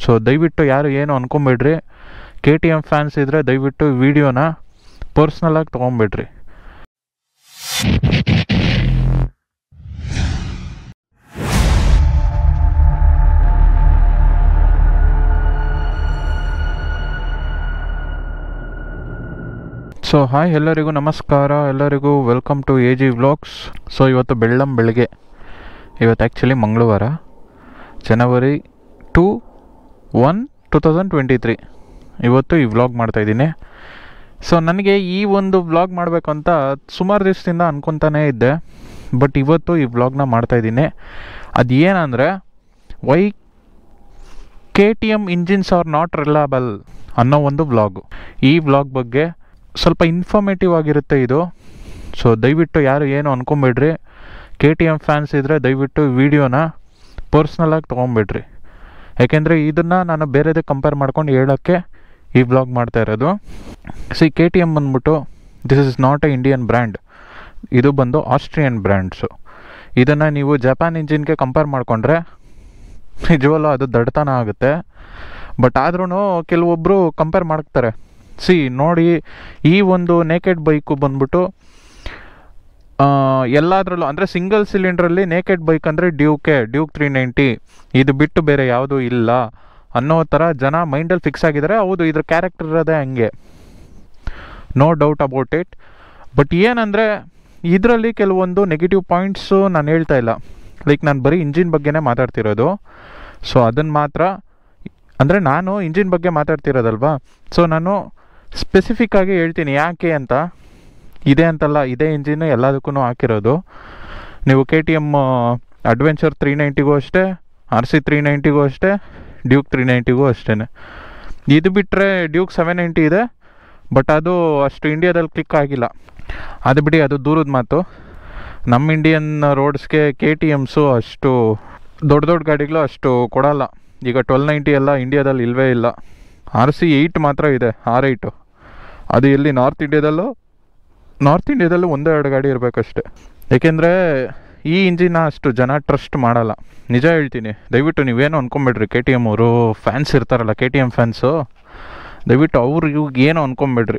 so ದಯವಿಟ್ಟು ಯಾರು ಏನು ಅನ್ಕೊಂಬೇಡ್ರಿ ಕೆ ಟಿ ಎಮ್ ಫ್ಯಾನ್ಸ್ ಇದ್ದರೆ ದಯವಿಟ್ಟು ವಿಡಿಯೋನ ಪರ್ಸ್ನಲಾಗಿ ತೊಗೊಂಬೇಡ್ರಿ ಸೊ ಹಾಯ್ ಎಲ್ಲರಿಗೂ ನಮಸ್ಕಾರ ಎಲ್ಲರಿಗೂ welcome to A G vlogs so ಇವತ್ತು ಬೆಳ್ಳಂ ಬೆಳಗ್ಗೆ ಇವತ್ತು ಆ್ಯಕ್ಚುಲಿ ಮಂಗಳವಾರ ಜನವರಿ two one two thousand twenty three ಇವತ್ತು ಈ ವ್ಲಾಗ್ ಮಾಡ್ತಾಯಿದ್ದೀನಿ ಸೊ ನನಗೆ ಈ ಒಂದು ವ್ಲಾಗ್ ಮಾಡಬೇಕು ಅಂತ ಸುಮಾರು ದಿವಸದಿಂದ ಅನ್ಕೊತಾನೇ ಇದ್ದೆ ಬಟ್ ಇವತ್ತು ಈ ವ್ಲಾಗ್ನ ಮಾಡ್ತಾಯಿದ್ದೀನಿ ಅದು ಏನಂದರೆ why K T M engines are not reliable ಅನ್ನೋ ಒಂದು ವ್ಲಾಗು ಈ ವ್ಲಾಗ್ ಬಗ್ಗೆ ಸ್ವಲ್ಪ ಇನ್ಫಾರ್ಮೇಟಿವ್ ಆಗಿರುತ್ತೆ ಇದು ಸೊ ದಯವಿಟ್ಟು ಯಾರು ಏನು ಅನ್ಕೊಂಬೇಡ್ರಿ ಕೆ ಟಿ ಎಮ್ ಫ್ಯಾನ್ಸ್ ಇದ್ದರೆ ದಯವಿಟ್ಟು ವಿಡಿಯೋನ ಪರ್ಸ್ನಲಾಗಿ ತೊಗೊಂಬೇಡ್ರಿ ಯಾಕೆಂದರೆ ಇದನ್ನು ನಾನು ಬೇರೆದಕ್ಕೆ ಕಂಪೇರ್ ಮಾಡ್ಕೊಂಡು ಹೇಳೋಕ್ಕೆ ಈ ವ್ಲಾಗ್ ಮಾಡ್ತಾ ಇರೋದು ಸಿ ಕೆ ಟಿ ಎಮ್ ಬಂದ್ಬಿಟ್ಟು this is not a Indian brand ಇದು ಬಂದು ಆಸ್ಟ್ರಿಯನ್ ಬ್ರ್ಯಾಂಡ್ಸು ಇದನ್ನು ನೀವು ಜಪಾನ್ ಇಂಜಿನ್ಗೆ ಕಂಪೇರ್ ಮಾಡಿಕೊಂಡ್ರೆ ನಿಜವಲ್ಲೂ ಅದು ದಡ್ತನ ಆಗುತ್ತೆ ಬಟ್ ಆದ್ರೂ ಕೆಲವೊಬ್ಬರು ಕಂಪೇರ್ ಮಾಡ್ತಾರೆ ಸಿ ನೋಡಿ ಈ ಒಂದು ನೇಕೆಡ್ ಬೈಕು ಬಂದ್ಬಿಟ್ಟು ಎಲ್ಲದರಲ್ಲೂ ಅಂದರೆ ಸಿಂಗಲ್ ಸಿಲಿಂಡ್ರಲ್ಲಿ ನೇಕೆಡ್ ಬೈಕ್ ಅಂದರೆ ಡ್ಯೂಕೆ ಡ್ಯೂಕ್ ತ್ರೀ ನೈಂಟಿ ಇದು ಬಿಟ್ಟು ಬೇರೆ ಯಾವುದೂ ಇಲ್ಲ ಅನ್ನೋ ಥರ ಜನ ಮೈಂಡಲ್ಲಿ ಫಿಕ್ಸ್ ಆಗಿದ್ದಾರೆ ಹೌದು ಇದ್ರ ಕ್ಯಾರೆಕ್ಟರ್ ಇರೋದೇ ಹಂಗೆ no doubt about it but ಏನಂದರೆ ಇದರಲ್ಲಿ ಕೆಲವೊಂದು ನೆಗೆಟಿವ್ ಪಾಯಿಂಟ್ಸು ನಾನು ಹೇಳ್ತಾ ಇಲ್ಲ ಲೈಕ್ ನಾನು ಬರೀ ಇಂಜಿನ್ ಬಗ್ಗೆನೇ ಮಾತಾಡ್ತಿರೋದು ಸೊ ಅದನ್ನು ಮಾತ್ರ ಅಂದರೆ ನಾನು ಇಂಜಿನ್ ಬಗ್ಗೆ ಮಾತಾಡ್ತಿರೋದಲ್ವಾ ಸೊ ನಾನು ಸ್ಪೆಸಿಫಿಕ್ ಆಗಿ ಹೇಳ್ತೀನಿ ಯಾಕೆ ಅಂತ ಇದೆ ಅಂತಲ್ಲ ಇದೇ ಇಂಜಿನ್ ಎಲ್ಲದಕ್ಕೂ ಹಾಕಿರೋದು ನೀವು K T M adventure three ನೈಂಟಿಗೂ ಅಷ್ಟೇ ಆರ್ ಸಿ ತ್ರೀ ನೈಂಟಿಗೂ ಅಷ್ಟೇ ಡ್ಯೂಕ್ ತ್ರೀ ನೈಂಟಿಗೂ ಅಷ್ಟೇ ಇದು ಬಿಟ್ಟರೆ ಡ್ಯೂಕ್ ಸೆವೆನ್ ನೈಂಟಿ ಇದೆ ಬಟ್ ಅದು ಅಷ್ಟು ಇಂಡಿಯಾದಲ್ಲಿ ಕ್ಲಿಕ್ ಆಗಿಲ್ಲ ಅದು ಬಿಡಿ ಅದು ದೂರದ ಮಾತು ನಮ್ಮ ಇಂಡಿಯನ್ ರೋಡ್ಸ್ಗೆ ಕೆ ಟಿ ಎಮ್ಸು ಅಷ್ಟು ದೊಡ್ಡ ದೊಡ್ಡ ಗಾಡಿಗಳು ಅಷ್ಟು ಕೊಡಲ್ಲ ಈಗ ಟ್ವೆಲ್ ನೈಂಟಿ ಎಲ್ಲ ಇಂಡಿಯಾದಲ್ಲಿ ಇಲ್ಲವೇ ಇಲ್ಲ ಆರ್ ಸಿ ಏಯ್ಟ್ ಮಾತ್ರ ಇದೆ ಆರ್ ಏಯ್ಟು ಅದು ಎಲ್ಲಿ ನಾರ್ತ್ ಇಂಡಿಯಾದಲ್ಲೂ ನಾರ್ತ್ ಇಂಡಿಯಾದಲ್ಲೂ ಒಂದೇ ಎರಡು ಗಾಡಿ ಇರಬೇಕಷ್ಟೆ ಏಕೆಂದರೆ ಈ ಇಂಜಿನ ಅಷ್ಟು ಜನ ಟ್ರಸ್ಟ್ ಮಾಡಲ್ಲ ನಿಜ ಹೇಳ್ತೀನಿ ದಯವಿಟ್ಟು ನೀವೇನು ಅನ್ಕೊಂಬೇಡ್ರಿ ಕೆ ಟಿ ಎಮ್ ಅವರು ಫ್ಯಾನ್ಸ್ ಇರ್ತಾರಲ್ಲ ಕೆ ಟಿ ಎಮ್ ಫ್ಯಾನ್ಸು ದಯವಿಟ್ಟು ಅವ್ರು ಇವಾಗ ಏನು ಅನ್ಕೊಂಬೇಡ್ರಿ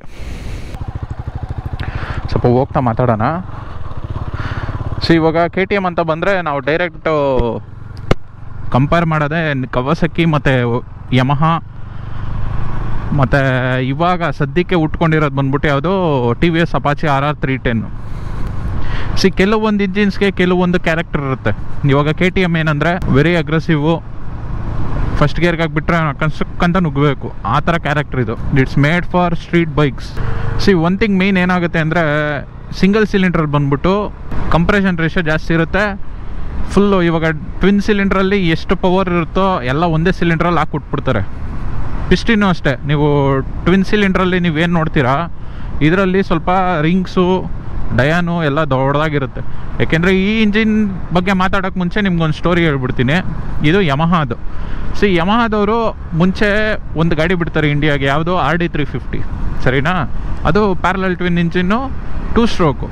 ಸ್ವಲ್ಪ ಹೋಗ್ತಾ ಮಾತಾಡೋಣ ಸೊ ಇವಾಗ ಕೆ ಟಿ ಎಮ್ ಅಂತ ಬಂದರೆ ನಾವು ಡೈರೆಕ್ಟು ಕಂಪೇರ್ ಮಾಡೋದೇ ಕವಸಕ್ಕಿ ಮತ್ತು ಯಮಹ ಮತ್ತು ಇವಾಗ ಸದ್ಯಕ್ಕೆ ಉಟ್ಕೊಂಡಿರೋದು ಬಂದ್ಬಿಟ್ಟು ಯಾವುದು T V S Apache R R three ten see ಕೆಲವೊಂದು ಇಂಜಿನ್ಸ್ಗೆ ಕೆಲವೊಂದು ಕ್ಯಾರೆಕ್ಟರ್ ಇರುತ್ತೆ ಇವಾಗ ಕೆ ಟಿ ಎಮ್ ಏನಂದರೆ ವೆರಿ ಅಗ್ರೆಸಿವು ಫಸ್ಟ್ ಗೇರ್ಗೆ ಹಾಕ್ಬಿಟ್ರೆ ಕನ್ಸ್ಟ್ರಕ್ಕಂತ ನುಗ್ಗಬೇಕು ಆ ಥರ ಕ್ಯಾರೆಕ್ಟರ್ ಇದು it's made for street bikes see one thing main ಏನಾಗುತ್ತೆ ಅಂದರೆ ಸಿಂಗಲ್ ಸಿಲಿಂಡ್ರಲ್ಲಿ ಬಂದ್ಬಿಟ್ಟು ಕಂಪ್ರೆಷನ್ ರೇಷೋ ಜಾಸ್ತಿ ಇರುತ್ತೆ ಫುಲ್ಲು ಇವಾಗ ಟ್ವಿನ್ ಸಿಲಿಂಡ್ರಲ್ಲಿ ಎಷ್ಟು ಪವರ್ ಇರುತ್ತೋ ಎಲ್ಲ ಒಂದೇ ಸಿಲಿಂಡ್ರಲ್ಲಿ ಹಾಕಿ ಕೊಟ್ಬಿಡ್ತಾರೆ ಪಿಸ್ಟಿನೂ ಅಷ್ಟೇ ನೀವು ಟ್ವಿನ್ ಸಿಲಿಂಡ್ರಲ್ಲಿ ನೀವೇನು ನೋಡ್ತೀರಾ ಇದರಲ್ಲಿ ಸ್ವಲ್ಪ ರಿಂಗ್ಸು ಡಯಾನು ಎಲ್ಲ ದೊಡ್ಡದಾಗಿರುತ್ತೆ ಯಾಕೆಂದರೆ ಈ ಇಂಜಿನ್ ಬಗ್ಗೆ ಮಾತಾಡೋಕ್ಕೆ ಮುಂಚೆ ನಿಮ್ಗೊಂದು ಸ್ಟೋರಿ ಹೇಳ್ಬಿಡ್ತೀನಿ ಇದು ಯಮಹಾದು ಸಿ ಯಮಹಾದವರು ಮುಂಚೆ ಒಂದು ಗಾಡಿ ಬಿಡ್ತಾರೆ ಇಂಡಿಯಾಗೆ ಯಾವುದು ಆರ್ ಡಿ ತ್ರೀ ಫಿಫ್ಟಿ ಸರಿನಾ ಅದು parallel twin engine two stroke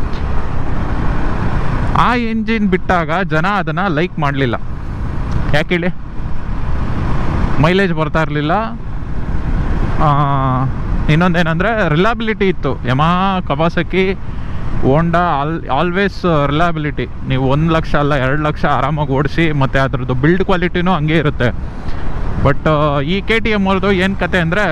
ಆ ಇಂಜಿನ್ ಬಿಟ್ಟಾಗ ಜನ ಅದನ್ನು ಲೈಕ್ ಮಾಡಲಿಲ್ಲ ಯಾಕೆ ಹೇಳಿ ಮೈಲೇಜ್ ಬರ್ತಾ ಇರಲಿಲ್ಲ ಇನ್ನೊಂದೇನೆಂದರೆ ರಿಲಯಬಿಲಿಟಿ ಇತ್ತು Yamaha Kawasaki Honda all always reliability ನೀವು ಒಂದು ಲಕ್ಷ ಅಲ್ಲ ಎರಡು ಲಕ್ಷ ಆರಾಮಾಗಿ ಓಡಿಸಿ ಮತ್ತು ಅದ್ರದ್ದು ಬಿಲ್ಡ್ ಕ್ವಾಲಿಟಿನೂ ಹಂಗೆ ಇರುತ್ತೆ ಬಟ್ ಈ ಕೆ ಟಿ ಎಮ್ ಅವ್ರದ್ದು ಏನು ಕತೆ ಅಂದರೆ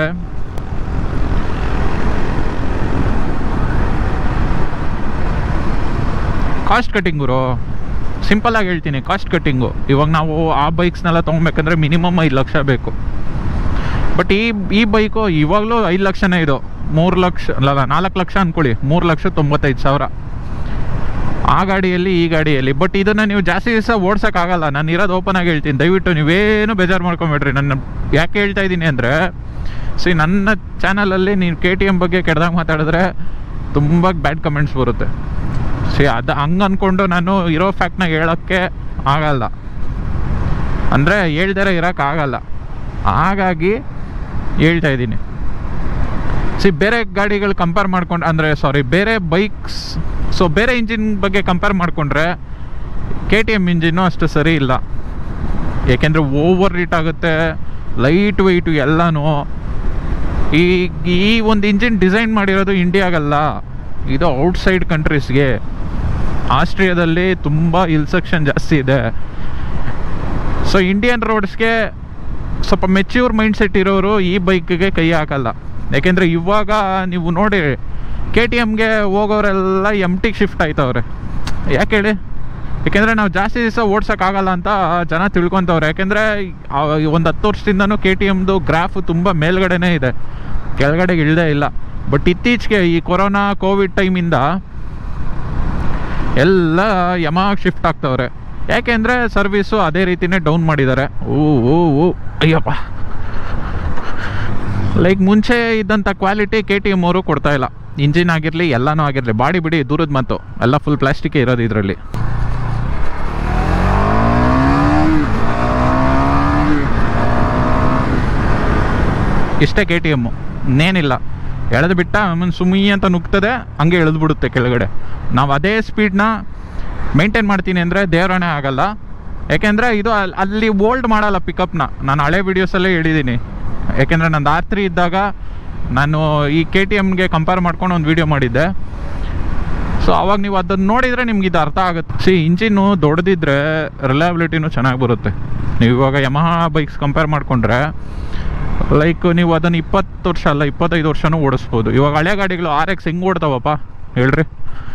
ಕಾಸ್ಟ್ ಕಟ್ಟಿಂಗು ಸಿಂಪಲಾಗಿ ಹೇಳ್ತೀನಿ ಕಾಸ್ಟ್ ಕಟ್ಟಿಂಗು ಇವಾಗ ನಾವು ಆ ಬೈಕ್ಸ್ನೆಲ್ಲ ತೊಗೊಬೇಕಂದ್ರೆ ಮಿನಿಮಮ್ ಐದು ಲಕ್ಷ ಬೇಕು ಬಟ್ ಈ ಈ ಬೈಕು ಇವಾಗಲೂ ಐದು ಲಕ್ಷನೇ ಇದು ಮೂರು ಲಕ್ಷ ಅಲ್ಲ ನಾಲ್ಕು ಲಕ್ಷ ಅಂದ್ಕೊಳ್ಳಿ ಮೂರು ಲಕ್ಷ ತೊಂಬತ್ತೈದು ಸಾವಿರ ಆ ಗಾಡಿಯಲ್ಲಿ ಈ ಗಾಡಿಯಲ್ಲಿ ಬಟ್ ಇದನ್ನು ನೀವು ಜಾಸ್ತಿ ದಿವಸ ಓಡ್ಸೋಕ್ಕಾಗಲ್ಲ ನಾನು ಇರೋದು ಓಪನ್ ಆಗಿ ಹೇಳ್ತೀನಿ ದಯವಿಟ್ಟು ನೀವೇನು ಬೇಜಾರು ಮಾಡ್ಕೊಂಬೇಡ್ರಿ ನನ್ನ ಯಾಕೆ ಹೇಳ್ತಾ ಇದ್ದೀನಿ ಅಂದರೆ ಸಿ ನನ್ನ ಚಾನಲಲ್ಲಿ ನೀವು ಕೆ ಟಿ ಎಮ್ ಬಗ್ಗೆ ಕೆಡ್ದಾಗ ಮಾತಾಡಿದ್ರೆ ತುಂಬ ಬ್ಯಾಡ್ ಕಮೆಂಟ್ಸ್ ಬರುತ್ತೆ ಸಿ ಅದು ಹಂಗೆ ಅಂದ್ಕೊಂಡು ನಾನು ಇರೋ ಫ್ಯಾಕ್ಟ್ನ ಹೇಳೋಕ್ಕೆ ಆಗಲ್ಲ ಅಂದರೆ ಹೇಳ್ದರೆ ಇರೋಕ್ಕಾಗಲ್ಲ ಹಾಗಾಗಿ ಹೇಳ್ತಾ ಇದ್ದೀನಿ ಸಿ ಬೇರೆ ಗಾಡಿಗಳು ಕಂಪೇರ್ ಮಾಡ್ಕೊಂಡು ಅಂದರೆ ಸಾರಿ ಬೇರೆ ಬೈಕ್ಸ್ ಸೊ ಬೇರೆ ಇಂಜಿನ್ ಬಗ್ಗೆ ಕಂಪೇರ್ ಮಾಡಿಕೊಂಡ್ರೆ ಕೆ ಟಿ ಎಮ್ ಇಂಜಿನ್ನು ಅಷ್ಟು ಸರಿ ಇಲ್ಲ ಏಕೆಂದರೆ ಓವರ್ ರೀಟ್ ಆಗುತ್ತೆ ಲೈಟ್ ವೆಯ್ಟು ಎಲ್ಲನೂ ಈ ಈ ಒಂದು ಇಂಜಿನ್ ಡಿಸೈನ್ ಮಾಡಿರೋದು ಇಂಡಿಯಾಗಲ್ಲ ಇದು ಔಟ್ಸೈಡ್ ಕಂಟ್ರೀಸ್ಗೆ ಆಸ್ಟ್ರಿಯಾದಲ್ಲಿ ತುಂಬ ಹಿಲ್ ಸೆಕ್ಷನ್ ಜಾಸ್ತಿ ಇದೆ ಸೊ ಇಂಡಿಯನ್ ರೋಡ್ಸ್ಗೆ ಸ್ವಲ್ಪ ಮೆಚ್ಯೂರ್ ಮೈಂಡ್ ಸೆಟ್ ಇರೋರು ಈ ಬೈಕ್ಗೆ ಕೈ ಹಾಕಲ್ಲ ಯಾಕೆಂದರೆ ಇವಾಗ ನೀವು ನೋಡಿ ಕೆ ಟಿ ಎಮ್ಗೆ ಹೋಗೋರೆಲ್ಲ ಎಮ್ ಟಿಗೆ ಶಿಫ್ಟ್ ಆಯ್ತವ್ರೆ ಯಾಕೆ ಹೇಳಿ ಯಾಕೆಂದರೆ ನಾವು ಜಾಸ್ತಿ ದಿವಸ ಓಡ್ಸೋಕ್ಕಾಗಲ್ಲ ಅಂತ ಜನ ತಿಳ್ಕೊತವ್ರೆ ಯಾಕೆಂದರೆ ಒಂದು ಹತ್ತು ವರ್ಷದಿಂದನೂ ಕೆ ಟಿ ಎಮ್ದು ಗ್ರಾಫ್ ತುಂಬ ಮೇಲ್ಗಡೆನೇ ಇದೆ ಕೆಳಗಡೆಗೆ ಇಳ್ದೇ ಇಲ್ಲ ಬಟ್ ಇತ್ತೀಚೆಗೆ ಈ ಕೊರೋನಾ ಕೋವಿಡ್ ಟೈಮಿಂದ ಎಲ್ಲ ಯಮಾಗ್ ಶಿಫ್ಟ್ ಆಗ್ತವ್ರೆ ಯಾಕೆಂದರೆ ಸರ್ವಿಸು ಅದೇ ರೀತಿನೇ ಡೌನ್ ಮಾಡಿದ್ದಾರೆ ಓ ಓ ಓ ಅಯ್ಯಪ್ಪ ಲೈಕ್ ಮುಂಚೆ ಇದ್ದಂಥ ಕ್ವಾಲಿಟಿ ಕೆ ಟಿ ಎಮ್ ಅವರು ಕೊಡ್ತಾ ಇಲ್ಲ ಇಂಜಿನ್ ಆಗಿರಲಿ ಎಲ್ಲನೂ ಆಗಿರಲಿ ಬಾಡಿ ಬಿಡಿ ದೂರದ ಮಾತು ಎಲ್ಲ ಫುಲ್ ಪ್ಲಾಸ್ಟಿಕ್ ಇರೋದು ಇದರಲ್ಲಿ ಇಷ್ಟೇ ಕೆ ಟಿ ಎಮ್ಮು ಇನ್ನೇನಿಲ್ಲ ಎಳೆದು ಬಿಟ್ಟ ಆಮೇಲೆ ಸುಮ್ಮಿ ಅಂತ ನುಗ್ತದೆ ಹಂಗೆ ಎಳೆದು ಬಿಡುತ್ತೆ ಕೆಳಗಡೆ ನಾವು ಅದೇ ಸ್ಪೀಡ್ನ ಮೇಂಟೈನ್ ಮಾಡ್ತೀನಿ ಅಂದರೆ ದೇವರಣೆ ಆಗಲ್ಲ ಯಾಕೆಂದರೆ ಇದು ಅಲ್- ಅಲ್ಲಿ ಓಲ್ಡ್ ಮಾಡಲ್ಲ ಪಿಕಪ್ನ ನಾನು ಹಳೆ ವೀಡಿಯೋಸಲ್ಲೇ ಹೇಳಿದ್ದೀನಿ ಯಾಕೆಂದರೆ ನಂದು ಆರ್ ತ್ರೀ ಇದ್ದಾಗ ನಾನು ಈ ಕೆ ಟಿ ಎಮ್ಗೆ ಕಂಪೇರ್ ಮಾಡ್ಕೊಂಡು ಒಂದು ವೀಡಿಯೋ ಮಾಡಿದ್ದೆ ಸೊ ಅವಾಗ ನೀವು ಅದನ್ನು ನೋಡಿದರೆ ನಿಮ್ಗೆ ಇದು ಅರ್ಥ ಆಗುತ್ತೆ ಸಿ ಇಂಜಿನ್ನು ದೊಡ್ಡದಿದ್ರೆ ರಿಲಯಬಿಲಿಟಿನೂ ಚೆನ್ನಾಗಿ ಬರುತ್ತೆ ನೀವು ಇವಾಗ ಯಮಹ ಬೈಕ್ಸ್ ಕಂಪೇರ್ ಮಾಡಿಕೊಂಡ್ರೆ ಲೈಕ್ ನೀವು ಅದನ್ನು ಇಪ್ಪತ್ತು ವರ್ಷ ಅಲ್ಲ ಇಪ್ಪತ್ತೈದು ವರ್ಷನೂ ಓಡಿಸ್ಬೋದು ಇವಾಗ ಹಳೆ ಗಾಡಿಗಳು ಆರ್ ಎಕ್ಸ್ ಹೆಂಗೆ ಓಡ್ತಾವಪ್ಪ ಹೇಳ್ರಿ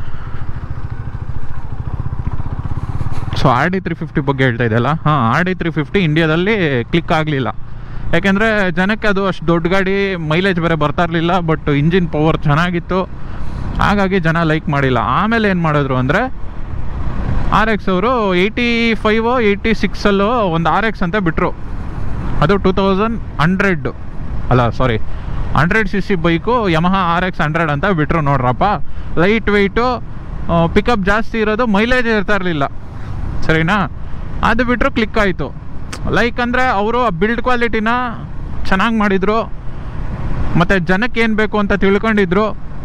so R D three fifty ಬಗ್ಗೆ ಹೇಳ್ತಾ ಇದೆಯಲ್ಲ ಹಾಂ ಆರ್ ಡಿ ತ್ರೀ ಫಿಫ್ಟಿ ಇಂಡಿಯಾದಲ್ಲಿ ಕ್ಲಿಕ್ ಆಗಲಿಲ್ಲ ಯಾಕೆಂದರೆ ಜನಕ್ಕೆ ಅದು ಅಷ್ಟು ದೊಡ್ಡ ಗಾಡಿ ಮೈಲೇಜ್ ಬೇರೆ ಬರ್ತಾ ಇರಲಿಲ್ಲ ಬಟ್ ಇಂಜಿನ್ ಪವರ್ ಚೆನ್ನಾಗಿತ್ತು ಹಾಗಾಗಿ ಜನ ಲೈಕ್ ಮಾಡಿಲ್ಲ ಆಮೇಲೆ ಏನು ಮಾಡಿದ್ರು ಅಂದರೆ ಆರ್ ಎಕ್ಸ್ ಅವರು ಏಯ್ಟಿ ಫೈವೋ ಏಯ್ಟಿ ಸಿಕ್ಸಲ್ಲೋ ಒಂದು ಆರ್ ಎಕ್ಸ್ ಅಂತ ಬಿಟ್ಟರು ಅದು ಟೂ ತೌಸಂಡ್ ಹಂಡ್ರೆಡ್ ಅಲ್ಲ sorry hundred C C bike Yamaha R X hundred ಅಂತ ಬಿಟ್ಟರು ನೋಡ್ರಪ್ಪ ಲೈಟ್ ವೆಯ್ಟು ಪಿಕಪ್ ಜಾಸ್ತಿ ಇರೋದು ಮೈಲೇಜ್ ಇರ್ತಾ ಇರಲಿಲ್ಲ ಸರಿನಾ ಅದು ಬಿಟ್ಟರು ಕ್ಲಿಕ್ ಆಯಿತು ಲೈಕ್ ಅಂದರೆ ಅವರು ಬಿಲ್ಡ್ ಕ್ವಾಲಿಟಿನ ಚೆನ್ನಾಗಿ ಮಾಡಿದರು ಮತ್ತು ಜನಕ್ಕೆ ಏನು ಬೇಕು ಅಂತ ತಿಳ್ಕೊಂಡಿದ್ರು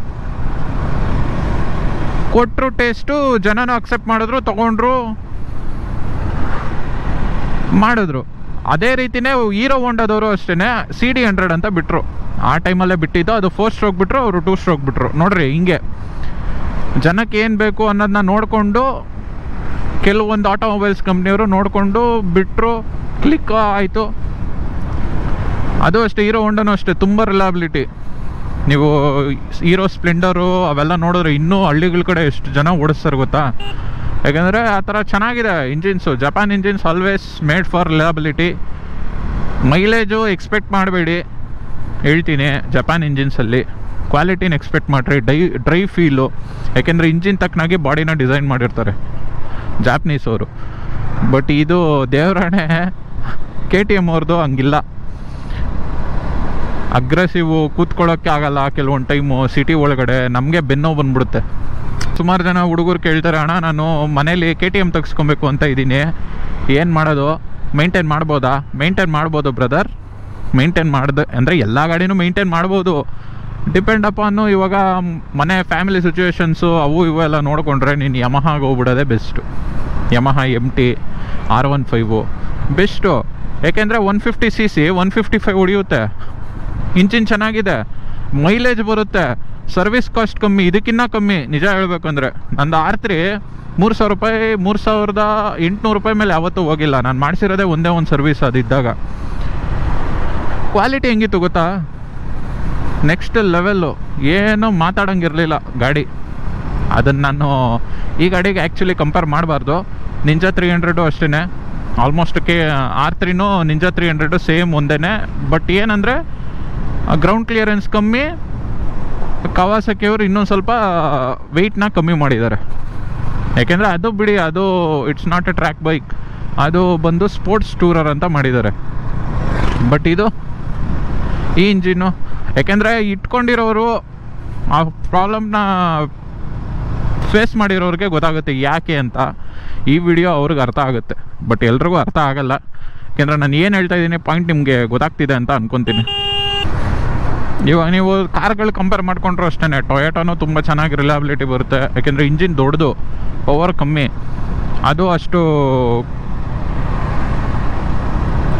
ಕೊಟ್ಟರು ಟೇಸ್ಟು ಜನನೂ ಅಕ್ಸೆಪ್ಟ್ ಮಾಡಿದ್ರು ತೊಗೊಂಡ್ರು ಮಾಡಿದ್ರು ಅದೇ ರೀತಿನೇ ಹೀರೋ ಹೋಂಡಾದವರು ಅಷ್ಟೇ ಸಿ ಡಿ ಹಂಡ್ರೆಡ್ ಅಂತ ಬಿಟ್ಟರು ಆ ಟೈಮಲ್ಲೇ ಬಿಟ್ಟಿದ್ದು ಅದು ಫೋರ್ ಸ್ಟ್ರೋಕ್ ಬಿಟ್ಟರು ಅವರು ಟೂ ಸ್ಟ್ರೋಕ್ ಬಿಟ್ಟರು ನೋಡ್ರಿ ಹಿಂಗೆ ಜನಕ್ಕೆ ಏನು ಬೇಕು ಅನ್ನೋದನ್ನ ನೋಡಿಕೊಂಡು ಕೆಲವೊಂದು ಆಟೋಮೊಬೈಲ್ಸ್ ಕಂಪ್ನಿಯವರು ನೋಡಿಕೊಂಡು ಬಿಟ್ಟರು ಕ್ಲಿಕ್ ಆಯಿತು ಅದು ಅಷ್ಟೇ ಹೀರೋ ಹೋಂಡನೂ ಅಷ್ಟೇ ತುಂಬ ರಿಲಯಬಿಲಿಟಿ ನೀವು ಹೀರೋ ಸ್ಪ್ಲೆಂಡರು ಅವೆಲ್ಲ ನೋಡಿದ್ರೆ ಇನ್ನೂ ಹಳ್ಳಿಗಳ ಕಡೆ ಎಷ್ಟು ಜನ ಓಡಿಸ್ತಾರೆ ಗೊತ್ತಾ ಯಾಕಂದರೆ ಆ ಥರ ಚೆನ್ನಾಗಿದೆ engines Japan engines always made for reliability mileage expect ಮಾಡಬೇಡಿ ಹೇಳ್ತೀನಿ ಜಪಾನ್ ಇಂಜಿನ್ಸಲ್ಲಿ ಕ್ವಾಲಿಟಿನ ಎಕ್ಸ್ಪೆಕ್ಟ್ ಮಾಡಿರಿ ಡೈ ಡ್ರೈ ಫೀಲು ಯಾಕೆಂದರೆ ಇಂಜಿನ್ ತಕ್ಕನಾಗಿ ಬಾಡಿನ ಡಿಸೈನ್ ಮಾಡಿರ್ತಾರೆ ಜಾಪನೀಸ್ ಅವರು ಬಟ್ ಇದು ದೇವರಾಣೆ ಕೆ ಟಿ ಎಮ್ ಅವ್ರದ್ದು ಹಂಗಿಲ್ಲ ಅಗ್ರೆಸಿವು ಕೂತ್ಕೊಳ್ಳೋಕ್ಕೆ ಆಗಲ್ಲ ಕೆಲವೊಂದು ಟೈಮು ಸಿಟಿ ಒಳಗಡೆ ನಮಗೆ ಬೆನ್ನೋ ಬಂದ್ಬಿಡುತ್ತೆ ಸುಮಾರು ಜನ ಹುಡುಗರು ಕೇಳ್ತಾರೆ ಅಣ್ಣ ನಾನು ಮನೇಲಿ ಕೆ ಟಿ ಎಮ್ ತೆಗೆಸ್ಕೊಬೇಕು ಅಂತ ಇದ್ದೀನಿ ಏನು ಮಾಡೋದು ಮೇಂಟೈನ್ ಮಾಡ್ಬೋದಾ ಮೇಂಟೈನ್ ಮಾಡ್ಬೋದು ಬ್ರದರ್ ಮೇಂಟೈನ್ ಮಾಡ್ದೆ ಅಂದರೆ ಎಲ್ಲ ಗಾಡಿನೂ ಮೇಂಟೈನ್ ಮಾಡ್ಬೋದು ಡಿಪೆಂಡ್ ಅಪಾನು ಇವಾಗ ಮನೆ ಫ್ಯಾಮಿಲಿ ಸಿಚುವೇಶನ್ಸು ಅವು ಇವು ಎಲ್ಲ ನೋಡಿಕೊಂಡ್ರೆ ನೀನು ಯಮಹಾಗೆ ಹೋಗ್ಬಿಡೋದೇ best Yamaha M T R one five best ಯಾಕೆಂದರೆ one fifty C C one fifty five ಹೊಡಿಯುತ್ತೆ ಇಂಜಿನ್ ಚೆನ್ನಾಗಿದೆ ಮೈಲೇಜ್ ಬರುತ್ತೆ ಸರ್ವಿಸ್ ಕಾಸ್ಟ್ ಕಮ್ಮಿ ಇದಕ್ಕಿನ್ನ ಕಮ್ಮಿ ನಿಜ ಹೇಳ್ಬೇಕಂದ್ರೆ ನಂದು ಆರ್ ತ್ರೀ ಮೂರು ಸಾವಿರ ರೂಪಾಯಿ ಮೂರು ಸಾವಿರದ ಎಂಟುನೂರು ರೂಪಾಯಿ ಮೇಲೆ ಯಾವತ್ತೂ ಹೋಗಿಲ್ಲ ನಾನು ಮಾಡಿಸಿರೋದೇ ಒಂದೇ ಒಂದು ಸರ್ವಿಸ್ ಅದಿದ್ದಾಗ ಕ್ವಾಲಿಟಿ ಹೆಂಗಿತ್ತು ಗೊತ್ತಾ ನೆಕ್ಸ್ಟ್ ಲೆವೆಲ್ಲು ಏನೂ ಮಾತಾಡೋಂಗಿರಲಿಲ್ಲ ಗಾಡಿ ಅದನ್ನು ನಾನು ಈ ಗಾಡಿಗೆ ಆ್ಯಕ್ಚುಲಿ ಕಂಪೇರ್ ಮಾಡಬಾರ್ದು ನಿಂಜಾ ತ್ರೀ ಹಂಡ್ರೆಡು ಅಷ್ಟೇ ಆಲ್ಮೋಸ್ಟ್ ಕೆ ಆರ್ ತ್ರೀನೂ ನಿಂಜಾ ತ್ರೀ ಹಂಡ್ರೆಡು ಸೇಮ್ ಒಂದೇ ಬಟ್ ಏನಂದರೆ ಗ್ರೌಂಡ್ ಕ್ಲಿಯರೆನ್ಸ್ ಕಮ್ಮಿ ಕವಾಸಕಿ ಅವರು ಇನ್ನೊಂದು ಸ್ವಲ್ಪ ವೆಯ್ಟ್ನ ಕಮ್ಮಿ ಮಾಡಿದ್ದಾರೆ ಯಾಕೆಂದರೆ ಅದು ಬಿಡಿ ಅದು it's not a track bike ಅದು ಬಂದು ಸ್ಪೋರ್ಟ್ಸ್ ಟೂರರ್ ಅಂತ ಮಾಡಿದ್ದಾರೆ ಬಟ್ ಇದು ಈ ಇಂಜಿನ್ನು ಯಾಕೆಂದರೆ ಇಟ್ಕೊಂಡಿರೋರು ಆ ಪ್ರಾಬ್ಲಮ್ನ ಫೇಸ್ ಮಾಡಿರೋರಿಗೆ ಗೊತ್ತಾಗುತ್ತೆ ಯಾಕೆ ಅಂತ ಈ ವಿಡಿಯೋ ಅವ್ರಿಗೆ ಅರ್ಥ ಆಗುತ್ತೆ ಬಟ್ ಎಲ್ರಿಗೂ ಅರ್ಥ ಆಗಲ್ಲ ಯಾಕೆಂದರೆ ನಾನು ಏನು ಹೇಳ್ತಾ ಇದ್ದೀನಿ ಪಾಯಿಂಟ್ ನಿಮಗೆ ಗೊತ್ತಾಗ್ತಿದೆ ಅಂತ ಅನ್ಕೊತೀನಿ ಇವಾಗ ನೀವು ಕಾರ್ಗಳು ಕಂಪೇರ್ ಮಾಡ್ಕೊಂಡ್ರು ಅಷ್ಟೇ ಟೊಯೋಟೋನು ತುಂಬ ಚೆನ್ನಾಗಿ ರಿಲಯಬಿಲಿಟಿ ಬರುತ್ತೆ ಯಾಕೆಂದರೆ ಇಂಜಿನ್ ದೊಡ್ಡದು ಪವರ್ ಕಮ್ಮಿ ಅದು ಅಷ್ಟು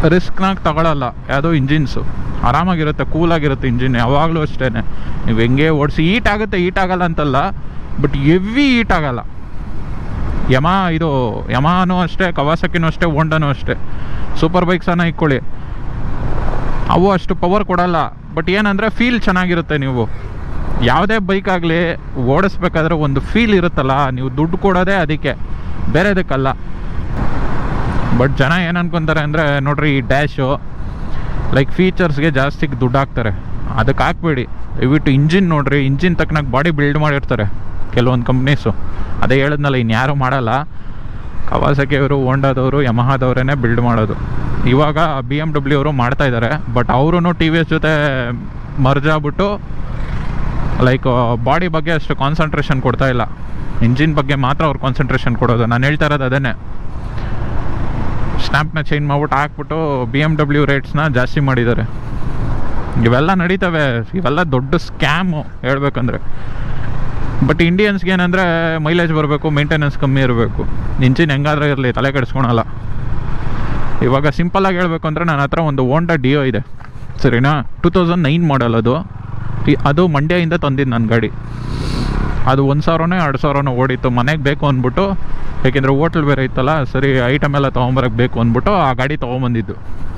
ರಿಸ್ಕ್ನಾಗ ತಗೊಳ್ಳಲ್ಲ ಯಾವುದೋ ಇಂಜಿನ್ಸು ಆರಾಮಾಗಿರುತ್ತೆ ಕೂಲಾಗಿರುತ್ತೆ ಇಂಜಿನ್ ಯಾವಾಗಲೂ ಅಷ್ಟೇ ನೀವು ಹೆಂಗೆ ಓಡಿಸಿ ಈಟ್ ಆಗುತ್ತೆ ಈಟ್ ಆಗಲ್ಲ ಅಂತಲ್ಲ ಬಟ್ ಎವ್ವಿ ಈಟ್ ಆಗಲ್ಲ ಯಮ ಇದು ಯಮಾನೂ ಅಷ್ಟೇ ಕವಾಸಕಿನೂ ಅಷ್ಟೇ ಹೋಂಡನೂ ಅಷ್ಟೇ ಸೂಪರ್ ಬೈಕ್ಸನ್ನು ಇಕ್ಕೊಳ್ಳಿ ಅವು ಅಷ್ಟು ಪವರ್ ಕೊಡಲ್ಲ ಬಟ್ ಏನಂದರೆ ಫೀಲ್ ಚೆನ್ನಾಗಿರುತ್ತೆ ನೀವು ಯಾವುದೇ ಬೈಕ್ ಆಗಲಿ ಓಡಿಸ್ಬೇಕಾದ್ರೆ ಒಂದು ಫೀಲ್ ಇರುತ್ತಲ್ಲ ನೀವು ದುಡ್ಡು ಕೊಡೋದೇ ಅದಕ್ಕೆ ಬೇರೆದಕ್ಕಲ್ಲ ಬಟ್ ಜನ ಏನು ಅನ್ಕೊಂತಾರೆ ಅಂದರೆ ನೋಡ್ರಿ ಈ ಡ್ಯಾಶು ಲೈಕ್ ಫೀಚರ್ಸ್ಗೆ ಜಾಸ್ತಿ ದುಡ್ಡು ಹಾಕ್ತಾರೆ ಅದಕ್ಕೆ ಹಾಕ್ಬೇಡಿ ದಯವಿಟ್ಟು ಇಂಜಿನ್ ನೋಡ್ರಿ ಇಂಜಿನ್ ತಕ್ಕನಾಗ ಬಾಡಿ ಬಿಲ್ಡ್ ಮಾಡಿರ್ತಾರೆ ಕೆಲವೊಂದು ಕಂಪ್ನೀಸು ಅದೇ ಹೇಳಿದ್ನಲ್ಲ ಇನ್ಯಾರೂ ಮಾಡಲ್ಲ ಕವಾಸಕಿ ಅವರು ಹೋಂಡಾದವರು ಯಮಹಾದವರೇ ಬಿಲ್ಡ್ ಮಾಡೋದು ಇವಾಗ ಬಿ ಎಮ್ ಡಬ್ಲ್ಯೂ ಅವರು ಮಾಡ್ತಾ ಇದ್ದಾರೆ ಬಟ್ ಅವರು ಟಿ ವಿ ಎಸ್ ಜೊತೆ ಮರ್ಜ್ ಆಗ್ಬಿಟ್ಟು ಲೈಕ್ ಬಾಡಿ ಬಗ್ಗೆ ಅಷ್ಟು ಕಾನ್ಸಂಟ್ರೇಷನ್ ಕೊಡ್ತಾ ಇಲ್ಲ ಇಂಜಿನ್ ಬಗ್ಗೆ ಮಾತ್ರ ಅವ್ರು ಕಾನ್ಸಂಟ್ರೇಷನ್ ಕೊಡೋದು ನಾನು ಹೇಳ್ತಾ ಇರೋದು ಅದನ್ನೇ ಸ್ಟ್ಯಾಂಪ್ನ ಚೇಂಜ್ ಮಾಡ್ಬಿಟ್ಟು ಹಾಕ್ಬಿಟ್ಟು ಬಿ ಎಮ್ ಡಬ್ಲ್ಯೂ ರೇಟ್ಸ್ನ ಜಾಸ್ತಿ ಮಾಡಿದ್ದಾರೆ ಇವೆಲ್ಲ ನಡೀತವೆ ಇವೆಲ್ಲ ದೊಡ್ಡ ಸ್ಕ್ಯಾಮು ಹೇಳ್ಬೇಕಂದ್ರೆ ಬಟ್ ಇಂಡಿಯನ್ಸ್ಗೆ ಏನಂದರೆ ಮೈಲೇಜ್ ಬರಬೇಕು ಮೇಂಟೆನೆನ್ಸ್ ಕಮ್ಮಿ ಇರಬೇಕು ಇಂಜಿನ್ ಹೆಂಗಾದ್ರೆ ಇರಲಿ ತಲೆ ಕೆಡಿಸ್ಕೊಳಲ್ಲ ಇವಾಗ ಸಿಂಪಲಾಗಿ ಹೇಳ್ಬೇಕು ಅಂದರೆ ನನ್ನ ಹತ್ರ ಒಂದು ಹೋಂಡಾ ಡಿಯೋ ಇದೆ ಸರಿನಾ ಟೂ ತೌಸಂಡ್ ನೈನ್ ಮಾಡಲ್ ಅದು ಈ- ಅದು ಮಂಡ್ಯದಿಂದ ತಂದಿದ್ದು ನನ್ನ ಗಾಡಿ ಅದು ಒಂದು ಸಾವಿರನೋ ಎರಡು ಸಾವಿರನೋ ಓಡಿತ್ತು ಮನೆಗೆ ಬೇಕು ಅಂದ್ಬಿಟ್ಟು ಯಾಕೆಂದರೆ ಹೋಟ್ಲ್ ಬೇರೆ ಇತ್ತಲ್ಲ ಸರಿ ಐಟಮ್ ಎಲ್ಲ ತೊಗೊಂಬರಕ್ಕೆ ಬೇಕು ಅಂದ್ಬಿಟ್ಟು ಆ ಗಾಡಿ ತೊಗೊಂಬಂದಿದ್ದು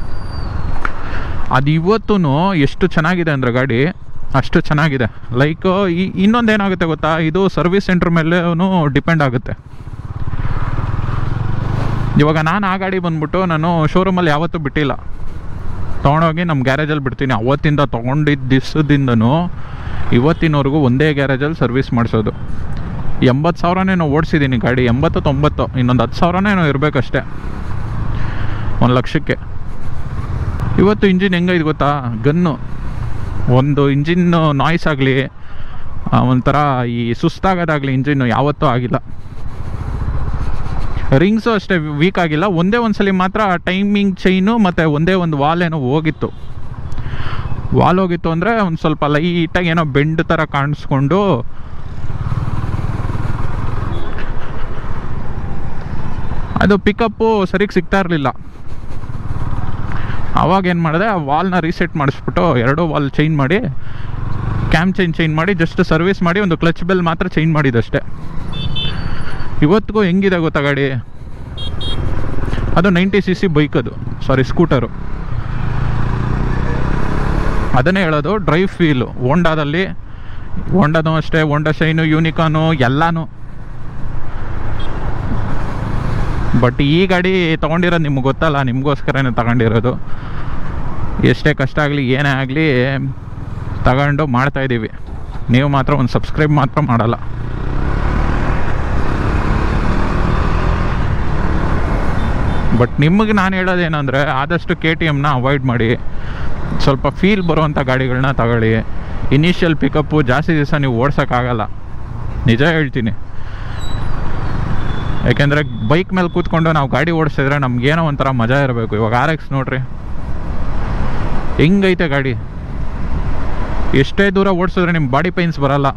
ಅದು ಇವತ್ತೂ ಎಷ್ಟು ಚೆನ್ನಾಗಿದೆ ಅಂದರೆ ಗಾಡಿ ಅಷ್ಟು ಚೆನ್ನಾಗಿದೆ ಲೈಕ್ ಈ ಇನ್ನೊಂದು ಏನಾಗುತ್ತೆ ಗೊತ್ತಾ ಇದು ಸರ್ವಿಸ್ ಸೆಂಟ್ರ್ ಮೇಲೆ ಡಿಪೆಂಡ್ ಆಗುತ್ತೆ ಇವಾಗ ನಾನು ಆ ಗಾಡಿ ಬಂದ್ಬಿಟ್ಟು ನಾನು ಶೋರೂಮಲ್ಲಿ ಯಾವತ್ತೂ ಬಿಟ್ಟಿಲ್ಲ ತೊಗೊಂಡೋಗಿ ನಮ್ಮ ಗ್ಯಾರೇಜಲ್ಲಿ ಬಿಡ್ತೀನಿ ಅವತ್ತಿಂದ ತೊಗೊಂಡಿದ್ದ ದಿವಸದಿಂದನೂ ಇವತ್ತಿನವರೆಗೂ ಒಂದೇ ಗ್ಯಾರೇಜಲ್ಲಿ ಸರ್ವಿಸ್ ಮಾಡಿಸೋದು ಎಂಬತ್ತು ಸಾವಿರನೇ ನಾವು ಓಡಿಸಿದ್ದೀನಿ ಗಾಡಿ ಎಂಬತ್ತು ತೊಂಬತ್ತು ಇನ್ನೊಂದು ಹತ್ತು ಸಾವಿರನೇ ನಾವು ಇರಬೇಕಷ್ಟೇ ಒಂದು ಲಕ್ಷಕ್ಕೆ ಇವತ್ತು ಇಂಜಿನ್ ಹೆಂಗೈತೆ ಗೊತ್ತಾ ಗನ್ನು ಒಂದು ಇಂಜಿನ್ ನಾಯ್ಸ್ ಆಗಲಿ ಒಂಥರ ಈ ಸುಸ್ತಾಗೋದಾಗಲಿ ಇಂಜಿನ್ನು ಯಾವತ್ತೂ ಆಗಿಲ್ಲ ರಿಂಗ್ಸು ಅಷ್ಟೇ ವೀಕ್ ಆಗಿಲ್ಲ ಒಂದೇ ಒಂದು ಸಲ ಮಾತ್ರ ಟೈಮಿಂಗ್ ಚೈನು ಮತ್ತು ಒಂದೇ ಒಂದು ವಾಲ್ ಏನೋ ಹೋಗಿತ್ತು ವಾಲ್ ಹೋಗಿತ್ತು ಅಂದರೆ ಒಂದು ಸ್ವಲ್ಪ ಲೈಟಾಗಿ ಏನೋ ಬೆಂಡ್ ಥರ ಕಾಣಿಸ್ಕೊಂಡು ಅದು ಪಿಕಪ್ಪು ಸರಿಗೆ ಸಿಗ್ತಾ ಇರಲಿಲ್ಲ ಅವಾಗ ಏನು ಮಾಡಿದೆ ಆ ವಾಲ್ನ ರೀಸೆಟ್ ಮಾಡಿಸ್ಬಿಟ್ಟು ಎರಡೂ ವಾಲ್ ಚೇಂಜ್ ಮಾಡಿ ಕ್ಯಾಮ್ ಚೈನ್ ಚೇಂಜ್ ಮಾಡಿ ಜಸ್ಟ್ ಸರ್ವಿಸ್ ಮಾಡಿ ಒಂದು ಕ್ಲಚ್ ಬೆಲ್ ಮಾತ್ರ ಚೇಂಜ್ ಮಾಡಿದಷ್ಟೇ ಇವತ್ತಿಗೂ ಹೆಂಗಿದೆ ಗೊತ್ತಾ ಗಾಡಿ ಅದು ನೈಂಟಿ ಸಿ ಸಿ ಬೈಕ್ ಅದು ಸಾರಿ ಸ್ಕೂಟರು ಅದನ್ನೇ ಹೇಳೋದು ಡ್ರೈವ್ ಫೀಲು ಹೋಂಡಾದಲ್ಲಿ ಹೋಂಡಾನು ಅಷ್ಟೇ ಹೋಂಡಾ ಶೈನು ಯೂನಿಕಾನು ಎಲ್ಲಾನು ಬಟ್ ಈ ಗಾಡಿ ತೊಗೊಂಡಿರೋದು ನಿಮ್ಗೆ ಗೊತ್ತಲ್ಲ ನಿಮಗೋಸ್ಕರನೇ ತಗೊಂಡಿರೋದು ಎಷ್ಟೇ ಕಷ್ಟ ಆಗಲಿ ಏನೇ ಆಗಲಿ ತಗೊಂಡು ಮಾಡ್ತಾಯಿದ್ದೀವಿ ನೀವು ಮಾತ್ರ ಒಂದು ಸಬ್ಸ್ಕ್ರೈಬ್ ಮಾತ್ರ ಮಾಡಲ್ಲ ಬಟ್ ನಿಮಗೆ ನಾನು ಹೇಳೋದೇನೆಂದರೆ ಆದಷ್ಟು ಕೆ ಟಿ ಎಮ್ನ ಅವಾಯ್ಡ್ ಮಾಡಿ ಸ್ವಲ್ಪ ಫೀಲ್ ಬರುವಂಥ ಗಾಡಿಗಳನ್ನ ತಗೊಳ್ಳಿ ಇನಿಷಿಯಲ್ ಪಿಕಪ್ಪು ಜಾಸ್ತಿ ದಿವಸ ನೀವು ಓಡ್ಸೋಕ್ಕಾಗಲ್ಲ ನಿಜ ಹೇಳ್ತೀನಿ ಯಾಕೆಂದರೆ ಬೈಕ್ ಮೇಲೆ ಕೂತ್ಕೊಂಡು ನಾವು ಗಾಡಿ ಓಡಿಸಿದ್ರೆ ನಮ್ಗೇನೋ ಒಂಥರ ಮಜಾ ಇರಬೇಕು ಇವಾಗ ಆರ್ ಎಕ್ಸ್ ನೋಡ್ರಿ ಹೆಂಗೈತೆ ಗಾಡಿ ಎಷ್ಟೇ ದೂರ ಓಡಿಸಿದ್ರೆ ನಿಮ್ಮ ಬಾಡಿ ಪೈನ್ಸ್ ಬರಲ್ಲ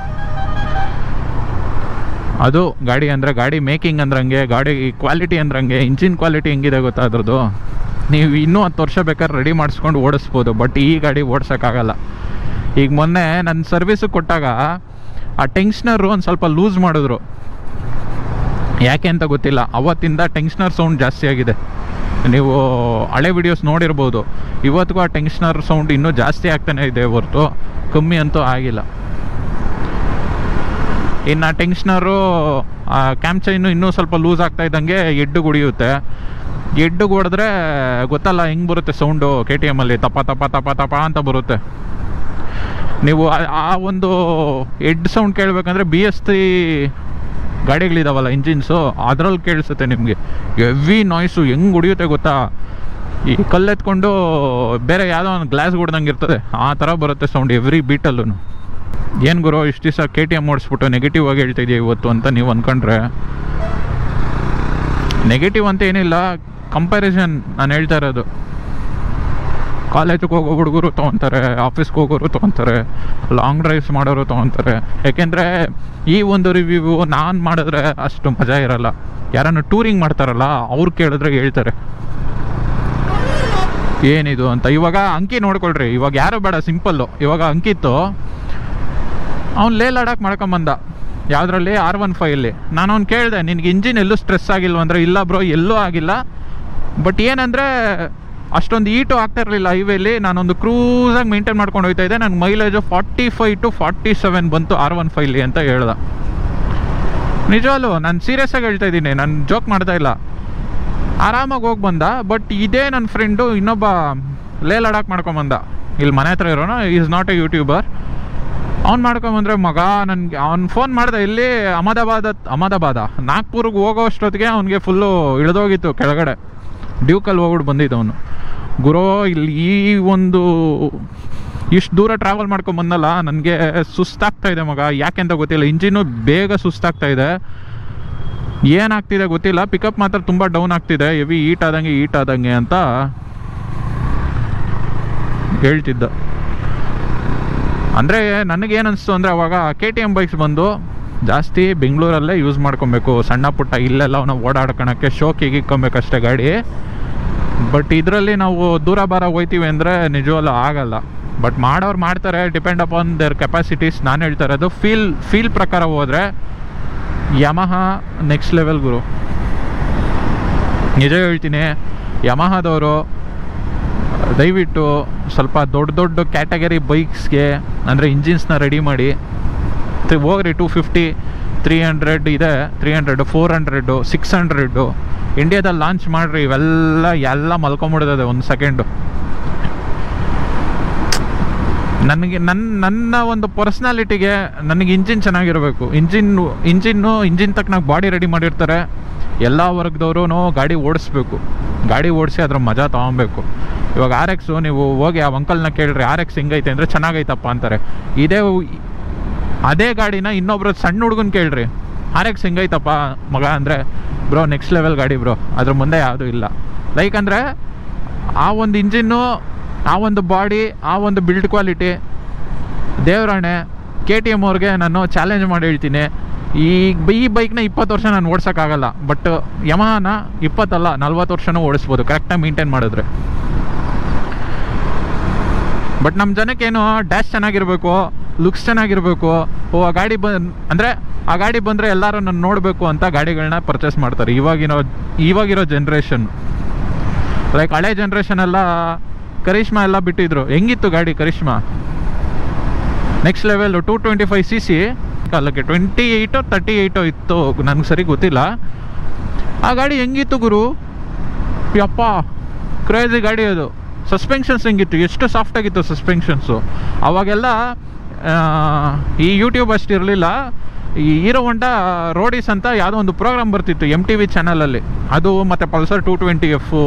ಅದು ಗಾಡಿ ಅಂದರೆ ಗಾಡಿ ಮೇಕಿಂಗ್ ಅಂದ್ರಂಗೆ ಗಾಡಿ ಕ್ವಾಲಿಟಿ ಅಂದ್ರಂಗೆ ಇಂಜಿನ್ ಕ್ವಾಲಿಟಿ ಹೆಂಗಿದೆ ಗೊತ್ತಾ ಅದ್ರದ್ದು ನೀವು ಇನ್ನೂ ಹತ್ತು ವರ್ಷ ಬೇಕಾದ್ರೆ ರೆಡಿ ಮಾಡಿಸ್ಕೊಂಡು ಓಡಿಸ್ಬೋದು ಬಟ್ ಈ ಗಾಡಿ ಓಡ್ಸೋಕ್ಕಾಗಲ್ಲ ಈಗ ಮೊನ್ನೆ ನನ್ನ ಸರ್ವಿಸು ಕೊಟ್ಟಾಗ ಆ ಟೆನ್ಷನರು ಒಂದು ಸ್ವಲ್ಪ ಲೂಸ್ ಮಾಡಿದ್ರು ಯಾಕೆ ಅಂತ ಗೊತ್ತಿಲ್ಲ ಅವತ್ತಿಂದ ಟೆನ್ಷನರ್ ಸೌಂಡ್ ಜಾಸ್ತಿ ಆಗಿದೆ ನೀವು ಹಳೆ ವಿಡಿಯೋಸ್ ನೋಡಿರ್ಬೋದು ಇವತ್ತಿಗೂ ಆ ಟೆನ್ಷನರ್ ಸೌಂಡ್ ಇನ್ನೂ ಜಾಸ್ತಿ ಆಗ್ತಾನೆ ಇದೆ ಹೊರತು ಕಮ್ಮಿ ಅಂತೂ ಆಗಿಲ್ಲ ಇನ್ನು ಟೆನ್ಷನರು ಕ್ಯಾಮ್ ಚೈನು ಇನ್ನೂ ಸ್ವಲ್ಪ ಲೂಸ್ ಆಗ್ತಾ ಇದ್ದಂಗೆ ಎಡ್ಡು ಗುಡಿಯುತ್ತೆ ಎಡ್ಡು ಹೊಡೆದ್ರೆ ಗೊತ್ತಲ್ಲ ಹೆಂಗೆ ಬರುತ್ತೆ ಸೌಂಡು ಕೆ ಟಿ ಎಮ್ಮಲ್ಲಿ ತಪ ತಪ ತಪ ತಪ ಅಂತ ಬರುತ್ತೆ ನೀವು ಆ- ಆ ಒಂದು ಎಡ್ ಸೌಂಡ್ ಕೇಳಬೇಕಂದ್ರೆ ಬಿ ಎಸ್ ತ್ರೀ ಗಾಡಿಗಳಿದಾವಲ್ಲ ಇಂಜಿನ್ಸು ಅದ್ರಲ್ಲಿ ಕೇಳಿಸುತ್ತೆ ನಿಮಗೆ ಎವಿ ನಾಯ್ಸು ಹೆಂಗೆ ಹೊಡಿಯುತ್ತೆ ಗೊತ್ತಾ ಈ ಕಲ್ಲೆತ್ಕೊಂಡು ಬೇರೆ ಯಾವುದೋ ಒಂದು ಗ್ಲಾಸ್ ಹೊಡ್ದಂಗೆ ಇರ್ತದೆ ಆ ಥರ ಬರುತ್ತೆ ಸೌಂಡ್ ಎವ್ರಿ ಬೀಟಲ್ಲೂ ಏನು ಗುರು ಇಷ್ಟು ದಿವಸ ಕೆ ಟಿ ಎಮ್ ಓಡಿಸ್ಬಿಟ್ಟು ನೆಗೆಟಿವ್ ಆಗಿ ಹೇಳ್ತಾ ಇದೆಯಾ ಇವತ್ತು ಅಂತ ನೀವು ಅಂದ್ಕೊಂಡ್ರೆ ನೆಗೆಟಿವ್ ಅಂತ ಏನಿಲ್ಲ ಕಂಪ್ಯಾರಿಸನ್ ನಾನು ಹೇಳ್ತಾ ಇರೋದು ಕಾಲೇಜಿಗೆ ಹೋಗೋ ಹುಡುಗರು ತೊಗೊತಾರೆ ಆಫೀಸ್ಗೆ ಹೋಗೋರು ತೊಗೊತಾರೆ ಲಾಂಗ್ ಡ್ರೈವ್ಸ್ ಮಾಡೋರು ತೊಗೊತಾರೆ ಯಾಕೆಂದರೆ ಈ ಒಂದು ರಿವ್ಯೂ ನಾನು ಮಾಡಿದ್ರೆ ಅಷ್ಟು ಮಜಾ ಇರಲ್ಲ ಯಾರನ್ನು ಟೂರಿಂಗ್ ಮಾಡ್ತಾರಲ್ಲ ಅವ್ರು ಕೇಳಿದ್ರೆ ಹೇಳ್ತಾರೆ ಏನಿದು ಅಂತ ಇವಾಗ ಅಂಕಿ ನೋಡ್ಕೊಳ್ರಿ ಇವಾಗ ಯಾರು ಬೇಡ ಸಿಂಪಲ್ಲು ಇವಾಗ ಅಂಕಿತ್ತು ಅವ್ನು ಲೇ ಲಡಾಕ್ ಮಾಡ್ಕೊಂಬಂದ ಯಾವುದ್ರಲ್ಲಿ ಆರ್ ಒನ್ ಫೈಯಲ್ಲಿ ನಾನು ಅವ್ನು ಕೇಳಿದೆ ನಿನಗೆ ಇಂಜಿನ್ ಎಲ್ಲೂ ಸ್ಟ್ರೆಸ್ ಆಗಿಲ್ವ ಅಂದರೆ ಇಲ್ಲ ಬ್ರೋ ಎಲ್ಲೂ ಆಗಿಲ್ಲ ಬಟ್ ಏನಂದರೆ ಅಷ್ಟೊಂದು ಈಟು ಆಗ್ತಾ ಇರಲಿಲ್ಲ ಹೈವೇಲಿ ನಾನೊಂದು ಕ್ರೂಸಾಗಿ ಮೇಂಟೈನ್ ಮಾಡ್ಕೊಂಡು ಹೋಗ್ತಾ ಇದ್ದೆ ನನ್ನ mileage forty five to forty seven ಬಂತು ಆರ್ ಒನ್ ಫೈಲಿ ಅಂತ ಹೇಳ್ದ ನಿಜವಲ್ಲೂ ನಾನು ಸೀರಿಯಸ್ ಆಗಿ ಹೇಳ್ತಾ ಇದ್ದೀನಿ ನಾನು ಜೋಕ್ ಮಾಡ್ತಾ ಇಲ್ಲ ಆರಾಮಾಗಿ ಹೋಗಿ ಬಂದ ಬಟ್ ಇದೇ ನನ್ನ ಫ್ರೆಂಡು ಇನ್ನೊಬ್ಬ ಲೇ ಲಡಾಕ್ ಮಾಡ್ಕೊಂಬಂದ ಇಲ್ಲಿ ಮನೆ ಹತ್ರ ಇರೋನು ಈಸ್ ನಾಟ್ ಎ ಯೂಟ್ಯೂಬರ್ ಅವ್ನು ಮಾಡ್ಕೊಂಬಂದ್ರೆ ಮಗ ನನಗೆ ಅವ್ನು ಫೋನ್ ಮಾಡ್ದೆ ಇಲ್ಲಿ ಅಹಮದಾಬಾದ್ ಅಹಮದಾಬಾದ ನಾಗ್ಪುರ್ಗೆ ಹೋಗೋ ಅಷ್ಟೊತ್ತಿಗೆ ಅವ್ನಿಗೆ ಫುಲ್ಲು ಇಳಿದೋಗಿತ್ತು ಕೆಳಗಡೆ ಡ್ಯೂಕಲ್ಲಿ ಹೋಗ್ಬಿಟ್ಟು ಬಂದಿದ್ದು ಅವನು ಗುರೋ ಇಲ್ಲಿ ಈ ಒಂದು ಇಷ್ಟು ದೂರ ಟ್ರಾವೆಲ್ ಮಾಡ್ಕೊಂಡು ಬಂದಲ್ಲ ನನಗೆ ಸುಸ್ತಾಗ್ತಾ ಇದೆ ಮಗ ಯಾಕೆಂತ ಗೊತ್ತಿಲ್ಲ ಇಂಜಿನು ಬೇಗ ಸುಸ್ತಾಗ್ತಾ ಇದೆ ಏನಾಗ್ತಿದೆ ಗೊತ್ತಿಲ್ಲ ಪಿಕಪ್ ಮಾತ್ರ ತುಂಬ ಡೌನ್ ಆಗ್ತಿದೆ ಹೆವಿ ಈಟ್ ಆದಂಗೆ ಈಟ್ ಆದಂಗೆ ಅಂತ ಹೇಳ್ತಿದ್ದ ಅಂದರೆ ನನಗೇನು ಅನಿಸ್ತು ಅಂದರೆ ಅವಾಗ ಕೆ ಟಿ ಎಮ್ ಬೈಕ್ಸ್ ಬಂದು ಜಾಸ್ತಿ ಬೆಂಗಳೂರಲ್ಲೇ ಯೂಸ್ ಮಾಡ್ಕೊಬೇಕು ಸಣ್ಣ ಪುಟ್ಟ ಇಲ್ಲೆಲ್ಲ ಅವನ್ನ ಓಡಾಡ್ಕೊಳಕ್ಕೆ ಶೋಕಿಗೆ ಇಕ್ಕೊಬೇಕಷ್ಟೇ ಗಾಡಿ ಬಟ್ ಇದರಲ್ಲಿ ನಾವು ದೂರ ಬಾರ ಹೋಯ್ತೀವಿ ಅಂದರೆ ನಿಜವಲ್ಲೂ ಆಗಲ್ಲ ಬಟ್ ಮಾಡೋರು ಮಾಡ್ತಾರೆ ಡಿಪೆಂಡ್ ಅಪಾನ್ ದೇರ್ ಕೆಪಾಸಿಟೀಸ್ ನಾನು ಹೇಳ್ತಾ ಇರೋದು ಫೀಲ್ ಫೀಲ್ ಪ್ರಕಾರ ಹೋದರೆ ಯಮಹ ನೆಕ್ಸ್ಟ್ ಲೆವೆಲ್ ಗುರು ನಿಜ ಹೇಳ್ತೀನಿ ಯಮಹದವರು ದಯವಿಟ್ಟು ಸ್ವಲ್ಪ ದೊಡ್ಡ ದೊಡ್ಡ ಕ್ಯಾಟಗರಿ ಬೈಕ್ಸ್ಗೆ ಅಂದರೆ ಇಂಜಿನ್ಸ್ನ ರೆಡಿ ಮಾಡಿ ತಿ- ಹೋಗ್ರಿ ಟೂ ಫಿಫ್ಟಿ ತ್ರೀ ಹಂಡ್ರೆಡ್ ಇದೆ three hundred four hundred six hundred ಇಂಡಿಯಾದಲ್ಲಿ ಲಾಂಚ್ ಮಾಡಿರಿ ಇವೆಲ್ಲ ಎಲ್ಲ ಮಲ್ಕೊಂಬಿಡ್ತದೆ ಒಂದು ಸೆಕೆಂಡು ನನಗೆ ನನ್ನ ನನ್ನ ಒಂದು ಪರ್ಸ್ನಾಲಿಟಿಗೆ ನನಗೆ ಇಂಜಿನ್ ಚೆನ್ನಾಗಿರಬೇಕು ಇಂಜಿನ್ನು ಇಂಜಿನ್ನು ಇಂಜಿನ್ ತಕ್ಕನಾಗ ಬಾಡಿ ರೆಡಿ ಮಾಡಿರ್ತಾರೆ ಎಲ್ಲ ವರ್ಗದವರು ಗಾಡಿ ಓಡಿಸ್ಬೇಕು ಗಾಡಿ ಓಡಿಸಿ ಅದ್ರ ಮಜಾ ತೊಗೊಬೇಕು ಇವಾಗ ಆರ್ ಎಕ್ಸು ನೀವು ಹೋಗಿ ಆ ಅಂಕಲ್ನ ಕೇಳ್ರಿ ಆರ್ ಎಕ್ಸ್ ಹೆಂಗೈತೆ ಅಂದರೆ ಚೆನ್ನಾಗೈತಪ್ಪ ಅಂತಾರೆ ಇದೇ ಉ- ಅದೇ ಗಾಡಿನ ಇನ್ನೊಬ್ರು ಸಣ್ಣ ಹುಡುಗನ ಕೇಳ್ರಿ ಆರ್ ಎಕ್ಸ್ ಹೆಂಗೈತಪ್ಪ ಮಗ ಅಂದರೆ ಬ್ರೋ ನೆಕ್ಸ್ಟ್ ಲೆವೆಲ್ ಗಾಡಿ ಬ್ರೋ ಅದ್ರ ಮುಂದೆ ಯಾವುದೂ ಇಲ್ಲ ಲೈಕ್ ಅಂದರೆ ಆ ಒಂದು ಇಂಜಿನ್ನು ಆ ಒಂದು ಬಾಡಿ ಆ ಒಂದು ಬಿಲ್ಡ್ ಕ್ವಾಲಿಟಿ ದೇವರಾಣೆ ಕೆ ಟಿ ಎಮ್ ಅವ್ರಿಗೆ ನಾನು ಚಾಲೆಂಜ್ ಮಾಡಿ ಹೇಳ್ತೀನಿ ಈ ಈ ಬೈಕ್ನ ಇಪ್ಪತ್ತು ವರ್ಷ ನಾನು ಓಡಿಸೋಕ್ಕಾಗಲ್ಲ ಬಟ್ ಯಮಹನ ಇಪ್ಪತ್ತಲ್ಲ ನಲ್ವತ್ತು ವರ್ಷನೂ ಓಡಿಸ್ಬೋದು ಕರೆಕ್ಟಾಗಿ ಮೇಂಟೈನ್ ಮಾಡಿದ್ರೆ ಬಟ್ ನಮ್ಮ ಜನಕ್ಕೇನು ಡ್ಯಾಶ್ ಚೆನ್ನಾಗಿರಬೇಕು ಲುಕ್ಸ್ ಚೆನ್ನಾಗಿರಬೇಕು ಓ ಆ ಗಾಡಿ ಬಂದ್ ಅಂದರೆ ಆ ಗಾಡಿ ಬಂದರೆ ಎಲ್ಲರೂ ನಾನು ನೋಡಬೇಕು ಅಂತ ಗಾಡಿಗಳನ್ನ ಪರ್ಚೇಸ್ ಮಾಡ್ತಾರೆ ಇವಾಗಿರೋ ಇವಾಗಿರೋ ಜನ್ರೇಷನ್ ಲೈಕ್ ಹಳೆ ಜನ್ರೇಷನ್ ಎಲ್ಲ ಕರಿಷ್ಮಾ ಎಲ್ಲ ಬಿಟ್ಟಿದ್ರು ಹೆಂಗಿತ್ತು ಗಾಡಿ Karizma next level two twenty five C C ಕಾಲಕ್ಕೆ ಟ್ವೆಂಟಿ ಏಯ್ಟೋ ತರ್ಟಿ ಏಯ್ಟೋ ಇತ್ತು ನನಗೆ ಸರಿ ಗೊತ್ತಿಲ್ಲ ಆ ಗಾಡಿ ಹೆಂಗಿತ್ತು ಗುರು ಯಪ್ಪ ಕ್ರೇಜಿ ಗಾಡಿ ಅದು ಸಸ್ಪೆನ್ಷನ್ಸ್ ಹೆಂಗಿತ್ತು ಎಷ್ಟು ಸಾಫ್ಟ್ ಆಗಿತ್ತು ಸಸ್ಪೆನ್ಷನ್ಸು ಅವಾಗೆಲ್ಲ ಆ, ಈ ಯೂಟ್ಯೂಬ್ ಅಷ್ಟು ಇರಲಿಲ್ಲ ಈ ಹೀರೋ ಹೊಂಡ ರೋಡೀಸ್ ಅಂತ ಯಾವುದೋ ಒಂದು ಪ್ರೋಗ್ರಾಮ್ ಬರ್ತಿತ್ತು ಎಮ್ ಟಿ ವಿ ಚಾನಲಲ್ಲಿ ಅದು ಮತ್ತು Pulsar two twenty F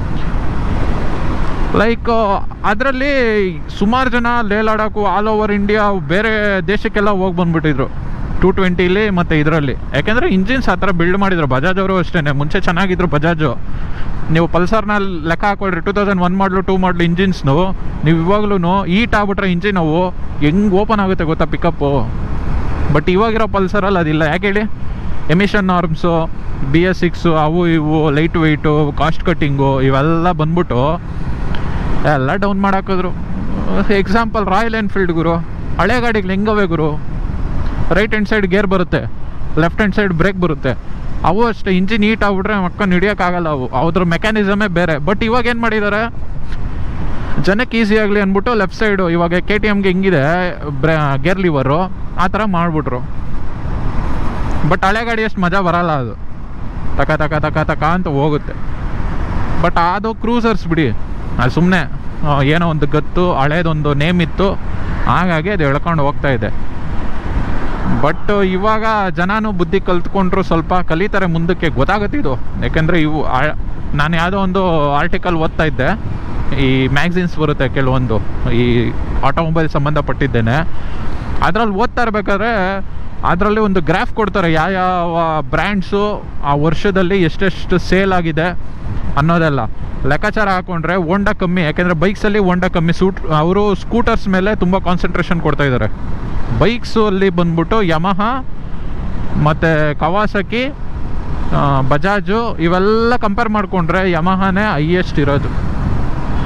like ಅದರಲ್ಲಿ ಸುಮಾರು ಜನ ಲೇ ಲಡಾಖು ಆಲ್ ಓವರ್ ಇಂಡಿಯಾ ಬೇರೆ ದೇಶಕ್ಕೆಲ್ಲ ಹೋಗಿ ಬಂದ್ಬಿಟ್ಟಿದ್ರು ಟೂ ಟ್ವೆಂಟಿಲಿ ಮತ್ತು ಇದರಲ್ಲಿ ಯಾಕೆಂದರೆ ಇಂಜಿನ್ಸ್ ಆ ಥರ ಬಿಲ್ಡ್ ಮಾಡಿದ್ರು ಬಜಾಜ್ ಅವರು ಅಷ್ಟೇ ಮುಂಚೆ ಚೆನ್ನಾಗಿದ್ರು ಬಜಾಜು ನೀವು ಪಲ್ಸರ್ನ ಲೆಕ್ಕ ಹಾಕೊಳ್ರಿ ಟೂ ತೌಸಂಡ್ ಒನ್ ಮಾಡಲು ಟೂ ಮಾಡಲು ಇಂಜಿನ್ಸ್ನು ನೀವು ಇವಾಗ್ಲೂ ಈಟ್ ಆಗ್ಬಿಟ್ರೆ ಇಂಜಿನ್ ಅವು ಹೆಂಗೆ ಓಪನ್ ಆಗುತ್ತೆ ಗೊತ್ತಾ ಪಿಕಪ್ಪು ಬಟ್ ಇವಾಗಿರೋ ಪಲ್ಸರಲ್ಲಿ ಅದಿಲ್ಲ ಯಾಕೆ ಹೇಳಿ emission norms B S six ಅವು ಇವು ಲೈಟ್ ವೆಯ್ಟು ಕಾಸ್ಟ್ ಕಟ್ಟಿಂಗು ಇವೆಲ್ಲ ಬಂದ್ಬಿಟ್ಟು ಎಲ್ಲ ಡೌನ್ ಮಾಡಾಕಿದ್ರು ಎಕ್ಸಾಂಪಲ್ ರಾಯಲ್ ಎನ್ಫೀಲ್ಡ್ ಗುರು ಹಳೆ ಗಾಡಿಗಳು ಹೆಂಗವೆ ಗುರು ರೈಟ್ ಹ್ಯಾಂಡ್ ಸೈಡ್ ಗೇರ್ ಬರುತ್ತೆ ಲೆಫ್ಟ್ ಹ್ಯಾಂಡ್ ಸೈಡ್ ಬ್ರೇಕ್ ಬರುತ್ತೆ ಅವು ಅಷ್ಟೇ ಇಂಜಿನ್ ಹೀಟ್ ಆಗ್ಬಿಟ್ರೆ ಮಕ್ಕಳು ಹಿಡಿಯೋಕ್ಕಾಗಲ್ಲ ಅವು ಅದ್ರ ಮೆಕ್ಯಾನಿಸಮೇ ಬೇರೆ ಬಟ್ ಇವಾಗ ಏನು ಮಾಡಿದ್ದಾರೆ ಜನಕ್ಕೆ ಈಸಿ ಆಗಲಿ ಅಂದ್ಬಿಟ್ಟು ಲೆಫ್ಟ್ ಸೈಡು ಇವಾಗ ಕೆ ಟಿ ಎಮ್ಗೆ ಹೆಂಗಿದೆ ಗೇರ್ ಲಿವರು ಆ ಥರ ಮಾಡಿಬಿಟ್ರು ಬಟ್ ಹಳೆ ಗಾಡಿ ಅಷ್ಟು ಮಜಾ ಬರಲ್ಲ ಅದು ತಕ ತಕ ತಕ ತಕ ಅಂತ ಹೋಗುತ್ತೆ ಬಟ್ ಅದು ಕ್ರೂಸರ್ಸ್ ಬಿಡಿ ಅದು ಸುಮ್ಮನೆ ಏನೋ ಒಂದು ಗತ್ತು ಹಳೇದೊಂದು ನೇಮ್ ಇತ್ತು ಹಾಗಾಗಿ ಅದು ಎಳ್ಕೊಂಡು ಹೋಗ್ತಾ ಇದೆ ಬಟ್ ಇವಾಗ ಜನನೂ ಬುದ್ಧಿ ಕಲ್ತ್ಕೊಂಡ್ರು ಸ್ವಲ್ಪ ಕಲಿತಾರೆ ಮುಂದಕ್ಕೆ ಗೊತ್ತಾಗುತ್ತಿದ್ದು ಯಾಕೆಂದರೆ ಇವು ಆ- ನಾನು ಯಾವುದೋ ಒಂದು ಆರ್ಟಿಕಲ್ ಓದ್ತಾ ಇದ್ದೆ ಈ ಮ್ಯಾಗ್ಝಿನ್ಸ್ ಬರುತ್ತೆ ಕೆಲವೊಂದು ಈ ಆಟೋಮೊಬೈಲ್ ಸಂಬಂಧಪಟ್ಟಿದ್ದೇನೆ ಅದರಲ್ಲಿ ಓದ್ತಾ ಇರ್ಬೇಕಾದ್ರೆ ಅದರಲ್ಲಿ ಒಂದು ಗ್ರಾಫ್ ಕೊಡ್ತಾರೆ ಯಾವ ಯಾವ ಬ್ರ್ಯಾಂಡ್ಸು ಆ ವರ್ಷದಲ್ಲಿ ಎಷ್ಟೆಷ್ಟು ಸೇಲ್ ಆಗಿದೆ ಅನ್ನೋದೆಲ್ಲ ಲೆಕ್ಕಾಚಾರ ಹಾಕೊಂಡ್ರೆ ಹೋಂಡಾ ಕಮ್ಮಿ ಯಾಕೆಂದರೆ ಬೈಕ್ಸಲ್ಲಿ ಹೋಂಡಾ ಕಮ್ಮಿ ಸೂಟ್ ಅವರು ಸ್ಕೂಟರ್ಸ್ ಮೇಲೆ ತುಂಬ ಕಾನ್ಸಂಟ್ರೇಷನ್ ಕೊಡ್ತಾ ಇದ್ದಾರೆ ಬೈಕ್ಸು ಅಲ್ಲಿ ಬಂದ್ಬಿಟ್ಟು ಯಮಹ ಮತ್ತು ಕವಾಸಕಿ ಬಜಾಜು ಇವೆಲ್ಲ ಕಂಪೇರ್ ಮಾಡಿಕೊಂಡ್ರೆ ಯಮಹನೇ ಹೈಯೆಸ್ಟ್ ಇರೋದು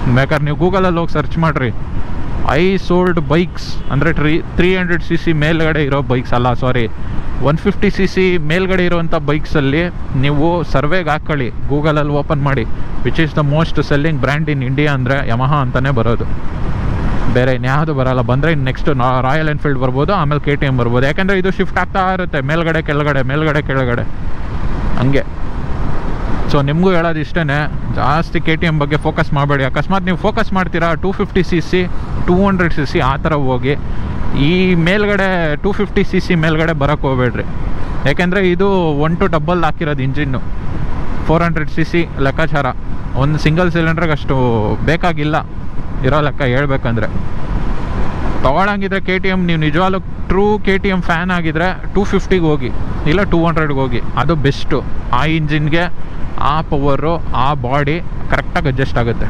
ಬೇಕಾದ್ರೆ ನೀವು ಗೂಗಲಲ್ಲಿ ಹೋಗಿ ಸರ್ಚ್ ಮಾಡಿರಿ ಐ ಸೋಲ್ಡ್ ಬೈಕ್ಸ್ ಅಂದರೆ three three hundred C C ಮೇಲ್ಗಡೆ ಇರೋ ಬೈಕ್ಸ್ ಅಲ್ಲ sorry one fifty C C ಮೇಲ್ಗಡೆ ಇರೋವಂಥ ಬೈಕ್ಸಲ್ಲಿ ನೀವು ಸರ್ವೆಗೆ ಹಾಕ್ಕೊಳ್ಳಿ ಗೂಗಲಲ್ಲಿ ಓಪನ್ ಮಾಡಿ which is the most selling brand in India ಅಂದರೆ ಯಮಹ ಅಂತಲೇ ಬರೋದು ಬೇರೆ ಇನ್ಯಾವುದು ಬರಲ್ಲ ಬಂದರೆ ನೆಕ್ಸ್ಟ್ ರಾಯಲ್ ಎನ್ಫೀಲ್ಡ್ ಬರ್ಬೋದು ಆಮೇಲೆ ಕೆ ಟಿ ಎಮ್ ಬರ್ಬೋದು ಯಾಕೆಂದರೆ ಇದು ಶಿಫ್ಟ್ ಆಗ್ತಾ ಇರುತ್ತೆ ಮೇಲ್ಗಡೆ ಕೆಳಗಡೆ ಮೇಲ್ಗಡೆ ಕೆಳಗಡೆ ಹಂಗೆ ಸೊ ನಿಮಗೂ ಹೇಳೋದು ಇಷ್ಟೇ ಜಾಸ್ತಿ ಕೆ ಟಿ ಎಮ್ ಬಗ್ಗೆ ಫೋಕಸ್ ಮಾಡಬೇಡಿ ಅಕಸ್ಮಾತ್ ನೀವು ಫೋಕಸ್ ಮಾಡ್ತೀರಾ two fifty C C two hundred C C ಆ ಥರ ಹೋಗಿ ಈ ಮೇಲ್ಗಡೆ ಟೂ ಫಿಫ್ಟಿ ಸಿ ಸಿ ಮೇಲ್ಗಡೆ ಬರೋಕ್ಕೆ ಹೋಗ್ಬೇಡ್ರಿ ಯಾಕೆಂದರೆ ಇದು ಒನ್ ಟು ಡಬ್ಬಲ್ ಹಾಕಿರೋದು engine four hundred C C ಲೆಕ್ಕಾಚಾರ ಒಂದು ಸಿಂಗಲ್ ಸಿಲಿಂಡ್ರಿಗೆ ಅಷ್ಟು ಬೇಕಾಗಿಲ್ಲ ಇರೋ ಲೆಕ್ಕ ಹೇಳ್ಬೇಕಂದ್ರೆ ತೊಗೊಳಂಗಿದ್ರೆ ಕೆ ಟಿ ಎಮ್ ನೀವು ನಿಜವಾಗ್ಲೂ true K T M fan ಆಗಿದ್ರೆ ಟೂ ಫಿಫ್ಟಿಗೆ ಹೋಗಿ ಇಲ್ಲ ಟೂ ಹಂಡ್ರೆಡ್ಗೆ ಹೋಗಿ ಅದು ಬೆಸ್ಟು ಆ ಇಂಜಿನ್ಗೆ ಆ ಪವರು ಆ ಬಾಡಿ ಕರೆಕ್ಟಾಗಿ ಅಡ್ಜಸ್ಟ್ ಆಗುತ್ತೆ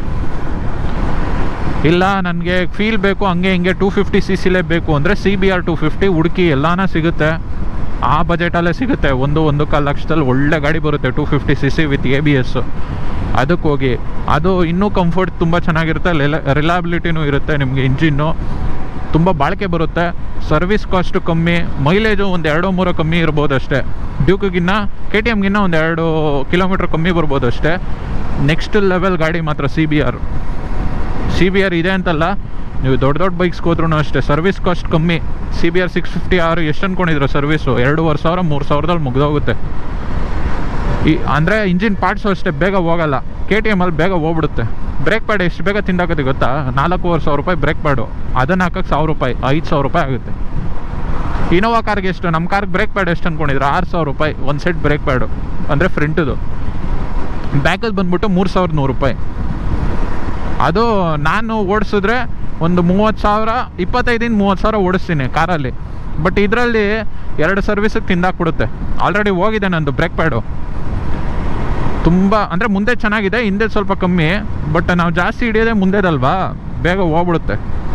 ಇಲ್ಲ ನನಗೆ ಫೀಲ್ ಬೇಕು ಹಂಗೆ ಹಿಂಗೆ ಟೂ ಫಿಫ್ಟಿ ಸಿ ಸಿಲೇ ಬೇಕು ಅಂದರೆ C B R two fifty ಹುಡುಕಿ ಎಲ್ಲಾನ ಸಿಗುತ್ತೆ ಆ ಬಜೆಟಲ್ಲೇ ಸಿಗುತ್ತೆ ಒಂದು ಒಂದು ಕಾಲು ಲಕ್ಷದಲ್ಲಿ ಒಳ್ಳೆ ಗಾಡಿ ಬರುತ್ತೆ two fifty C C with A B S ಅದಕ್ಕೆ ಹೋಗಿ ಅದು ಇನ್ನೂ ಕಂಫರ್ಟ್ ತುಂಬ ಚೆನ್ನಾಗಿರುತ್ತೆ ರಿಲಯಬಿಲಿಟಿನೂ ಇರುತ್ತೆ ನಿಮಗೆ ಇಂಜಿನ್ನು ತುಂಬ ಬಾಳಿಕೆ ಬರುತ್ತೆ ಸರ್ವಿಸ್ ಕಾಸ್ಟು ಕಮ್ಮಿ ಮೈಲೇಜು ಒಂದು ಎರಡು ಮೂರು ಕಮ್ಮಿ ಇರ್ಬೋದು ಅಷ್ಟೇ ಡ್ಯೂಕಿಗಿನ್ನ ಕೆ ಟಿ ಎಮ್ಗಿನ್ನ ಒಂದು ಎರಡು ಕಿಲೋಮೀಟ್ರ್ ಕಮ್ಮಿ ಬರ್ಬೋದು ಅಷ್ಟೇ ನೆಕ್ಸ್ಟ್ ಲೆವೆಲ್ ಗಾಡಿ ಮಾತ್ರ C B R C B R ಇದೆ ಅಂತಲ್ಲ ನೀವು ದೊಡ್ಡ ದೊಡ್ಡ ಬೈಕ್ಸ್ಗೆ ಹೋದ್ರೂ ಅಷ್ಟೇ ಸರ್ವಿಸ್ ಕಾಸ್ಟ್ ಕಮ್ಮಿ C B R six fifty ಆರು ಎಷ್ಟು ಅನ್ಕೊಂಡಿದ್ರು ಸರ್ವಿಸು ಎರಡೂವರೆ ಸಾವಿರ ಮೂರು ಸಾವಿರದಲ್ಲಿ ಮುಗ್ದೋಗುತ್ತೆ ಈ ಅಂದರೆ ಇಂಜಿನ್ ಪಾರ್ಟ್ಸು ಅಷ್ಟೇ ಬೇಗ ಹೋಗಲ್ಲ ಕೆ ಟಿ ಎಮಲ್ಲಿ ಬೇಗ ಹೋಗ್ಬಿಡುತ್ತೆ ಬ್ರೇಕ್ ಪ್ಯಾಡ್ ಎಷ್ಟು ಬೇಗ ತಿಂದಾಕತ್ತೆ ಗೊತ್ತಾ ನಾಲ್ಕೂವರೆ ಸಾವಿರ ರೂಪಾಯಿ ಬ್ರೇಕ್ ಪ್ಯಾಡು ಅದನ್ನು ಹಾಕಕ್ಕೆ ಸಾವಿರ ರೂಪಾಯಿ ಐದು ಸಾವಿರ ರೂಪಾಯಿ ಆಗುತ್ತೆ ಇನೋವಾ ಕಾರ್ಗೆ ಎಷ್ಟು ನಮ್ಮ ಕಾರ್ಗೆ ಬ್ರೇಕ್ ಪ್ಯಾಡ್ ಎಷ್ಟು ಅನ್ಕೊಂಡಿದ್ರು ಆರು ಸಾವಿರ ರೂಪಾಯಿ ಒಂದು ಸೆಟ್ ಬ್ರೇಕ್ ಪ್ಯಾಡು ಅಂದರೆ ಫ್ರಂಟದು ಬ್ಯಾಕಲ್ಲಿ ಬಂದ್ಬಿಟ್ಟು ಮೂರು ಸಾವಿರದ ನೂರು ರೂಪಾಯಿ ಅದು ನಾನು ಓಡಿಸಿದ್ರೆ ಒಂದು ಮೂವತ್ತು ಸಾವಿರ ಇಪ್ಪತ್ತೈದಿಂದ ಮೂವತ್ತು ಸಾವಿರ ಓಡಿಸ್ತೀನಿ ಕಾರಲ್ಲಿ ಬಟ್ ಇದರಲ್ಲಿ ಎರಡು ಸರ್ವಿಸಿಗೆ ತಿಂದಾಕ್ಬಿಡುತ್ತೆ ಆಲ್ರೆಡಿ ಹೋಗಿದೆ ನಂದು ಬ್ರೇಕ್ ಪ್ಯಾಡು ತುಂಬ ಅಂದರೆ ಮುಂದೆ ಚೆನ್ನಾಗಿದೆ ಹಿಂದೆ ಸ್ವಲ್ಪ ಕಮ್ಮಿ ಬಟ್ ನಾವು ಜಾಸ್ತಿ ಹಿಡಿಯೋದೇ ಮುಂದೆದಲ್ವಾ ಬೇಗ ಹೋಗ್ಬಿಡುತ್ತೆ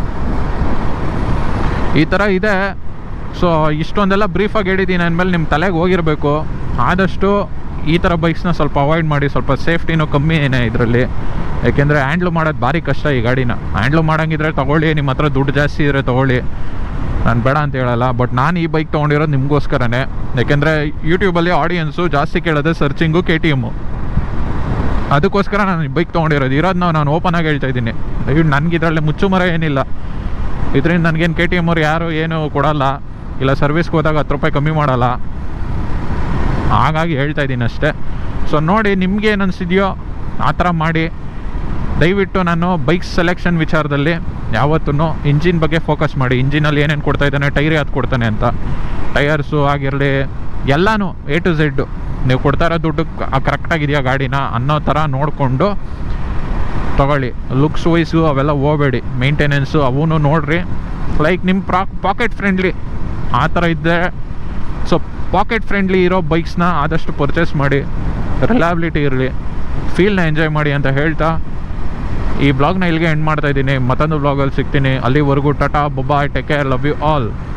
ಈ ಥರ ಇದೆ ಸೊ ಇಷ್ಟೊಂದೆಲ್ಲ ಬ್ರೀಫಾಗಿ ಹೇಳಿದ್ದೀನಿ ಅಂದಮೇಲೆ ನಿಮ್ಮ ತಲೆಗೆ ಹೋಗಿರಬೇಕು ಆದಷ್ಟು ಈ ಥರ ಬೈಕ್ಸ್ನ ಸ್ವಲ್ಪ ಅವಾಯ್ಡ್ ಮಾಡಿ ಸ್ವಲ್ಪ ಸೇಫ್ಟಿನೂ ಕಮ್ಮಿ ಏನೇ ಇದರಲ್ಲಿ ಯಾಕೆಂದರೆ ಹ್ಯಾಂಡ್ಲು ಮಾಡೋದು ಭಾರಿ ಕಷ್ಟ ಈ ಗಾಡಿನ ಹ್ಯಾಂಡ್ಲು ಮಾಡೋಂಗಿದ್ರೆ ತೊಗೊಳ್ಳಿ ನಿಮ್ಮ ಹತ್ರ ದುಡ್ಡು ಜಾಸ್ತಿ ಇದ್ರೆ ತೊಗೊಳ್ಳಿ ನಾನು ಬೇಡ ಅಂತ ಹೇಳಲ್ಲ ಬಟ್ ನಾನು ಈ ಬೈಕ್ ತೊಗೊಂಡಿರೋದು ನಿಮಗೋಸ್ಕರನೇ ಯಾಕೆಂದರೆ ಯೂಟ್ಯೂಬಲ್ಲಿ ಆಡಿಯನ್ಸು ಜಾಸ್ತಿ ಕೇಳೋದೆ ಸರ್ಚಿಂಗು ಕೆ ಟಿ ಎಮ್ಮು ಅದಕ್ಕೋಸ್ಕರ ನಾನು ಈ ಬೈಕ್ ತೊಗೊಂಡಿರೋದು ಇರೋದನ್ನ ನಾನು ಓಪನ್ ಆಗಿ ಹೇಳ್ತಾ ಇದ್ದೀನಿ ದಯವಿಟ್ಟು ನನಗೆ ಇದರಲ್ಲಿ ಮುಚ್ಚುಮರ ಏನಿಲ್ಲ ಇದರಿಂದ ನನಗೇನು ಕೆ ಟಿ ಎಮ್ ಅವ್ರು ಯಾರು ಏನು ಕೊಡಲ್ಲ ಇಲ್ಲ ಸರ್ವಿಸ್ಗೆ ಹೋದಾಗ ಹತ್ತು ರೂಪಾಯಿ ಕಮ್ಮಿ ಮಾಡಲ್ಲ ಹಾಗಾಗಿ ಹೇಳ್ತಾ ಇದ್ದೀನಿ ಅಷ್ಟೇ ಸೊ ನೋಡಿ ನಿಮ್ಗೆ ಏನು ಅನಿಸಿದೆಯೋ ಆ ಥರ ಮಾಡಿ ದಯವಿಟ್ಟು ನಾನು ಬೈಕ್ ಸೆಲೆಕ್ಷನ್ ವಿಚಾರದಲ್ಲಿ ಯಾವತ್ತೂ ಇಂಜಿನ್ ಬಗ್ಗೆ ಫೋಕಸ್ ಮಾಡಿ ಇಂಜಿನಲ್ಲಿ ಏನೇನು ಕೊಡ್ತಾ ಇದ್ದಾನೆ ಟೈರ್ ಯಾವ್ದು ಕೊಡ್ತಾನೆ ಅಂತ ಟೈರ್ಸು ಆಗಿರಲಿ ಎಲ್ಲನೂ ಎ ಟು ಝೆಡ್ಡು ನೀವು ಕೊಡ್ತಾ ಇರೋ ದುಡ್ಡು ಕರೆಕ್ಟಾಗಿದೆಯಾ ಗಾಡಿನ ಅನ್ನೋ ಥರ ನೋಡಿಕೊಂಡು ತೊಗೊಳ್ಳಿ ಲುಕ್ಸ್ ವೈಸು ಅವೆಲ್ಲ ಹೋಗಬೇಡಿ ಮೇಂಟೆನೆನ್ಸು ಅವೂ ನೋಡಿರಿ ಲೈಕ್ ನಿಮ್ಮ ಪ್ರಾ ಪಾಕೆಟ್ ಫ್ರೆಂಡ್ಲಿ ಆ ಥರ ಇದ್ದರೆ ಸೊ ಪಾಕೆಟ್ ಫ್ರೆಂಡ್ಲಿ ಇರೋ ಬೈಕ್ಸ್ನ ಆದಷ್ಟು ಪರ್ಚೇಸ್ ಮಾಡಿ ರಿಲಯಬಿಲಿಟಿ ಇರಲಿ ಫೀಲ್ನ ಎಂಜಾಯ್ ಮಾಡಿ ಅಂತ ಹೇಳ್ತಾ ಈ ಬ್ಲಾಗ್ನ ಇಲ್ಲಿಗೆ ಎಂಡ್ ಮಾಡ್ತಾ ಇದ್ದೀನಿ ಮತ್ತೊಂದು ಬ್ಲಾಗಲ್ಲಿ ಸಿಗ್ತೀನಿ ಅಲ್ಲಿವರೆಗೂ ಟಾಟಾ ಬೊಬ್ಬಾಯ್ take care love you all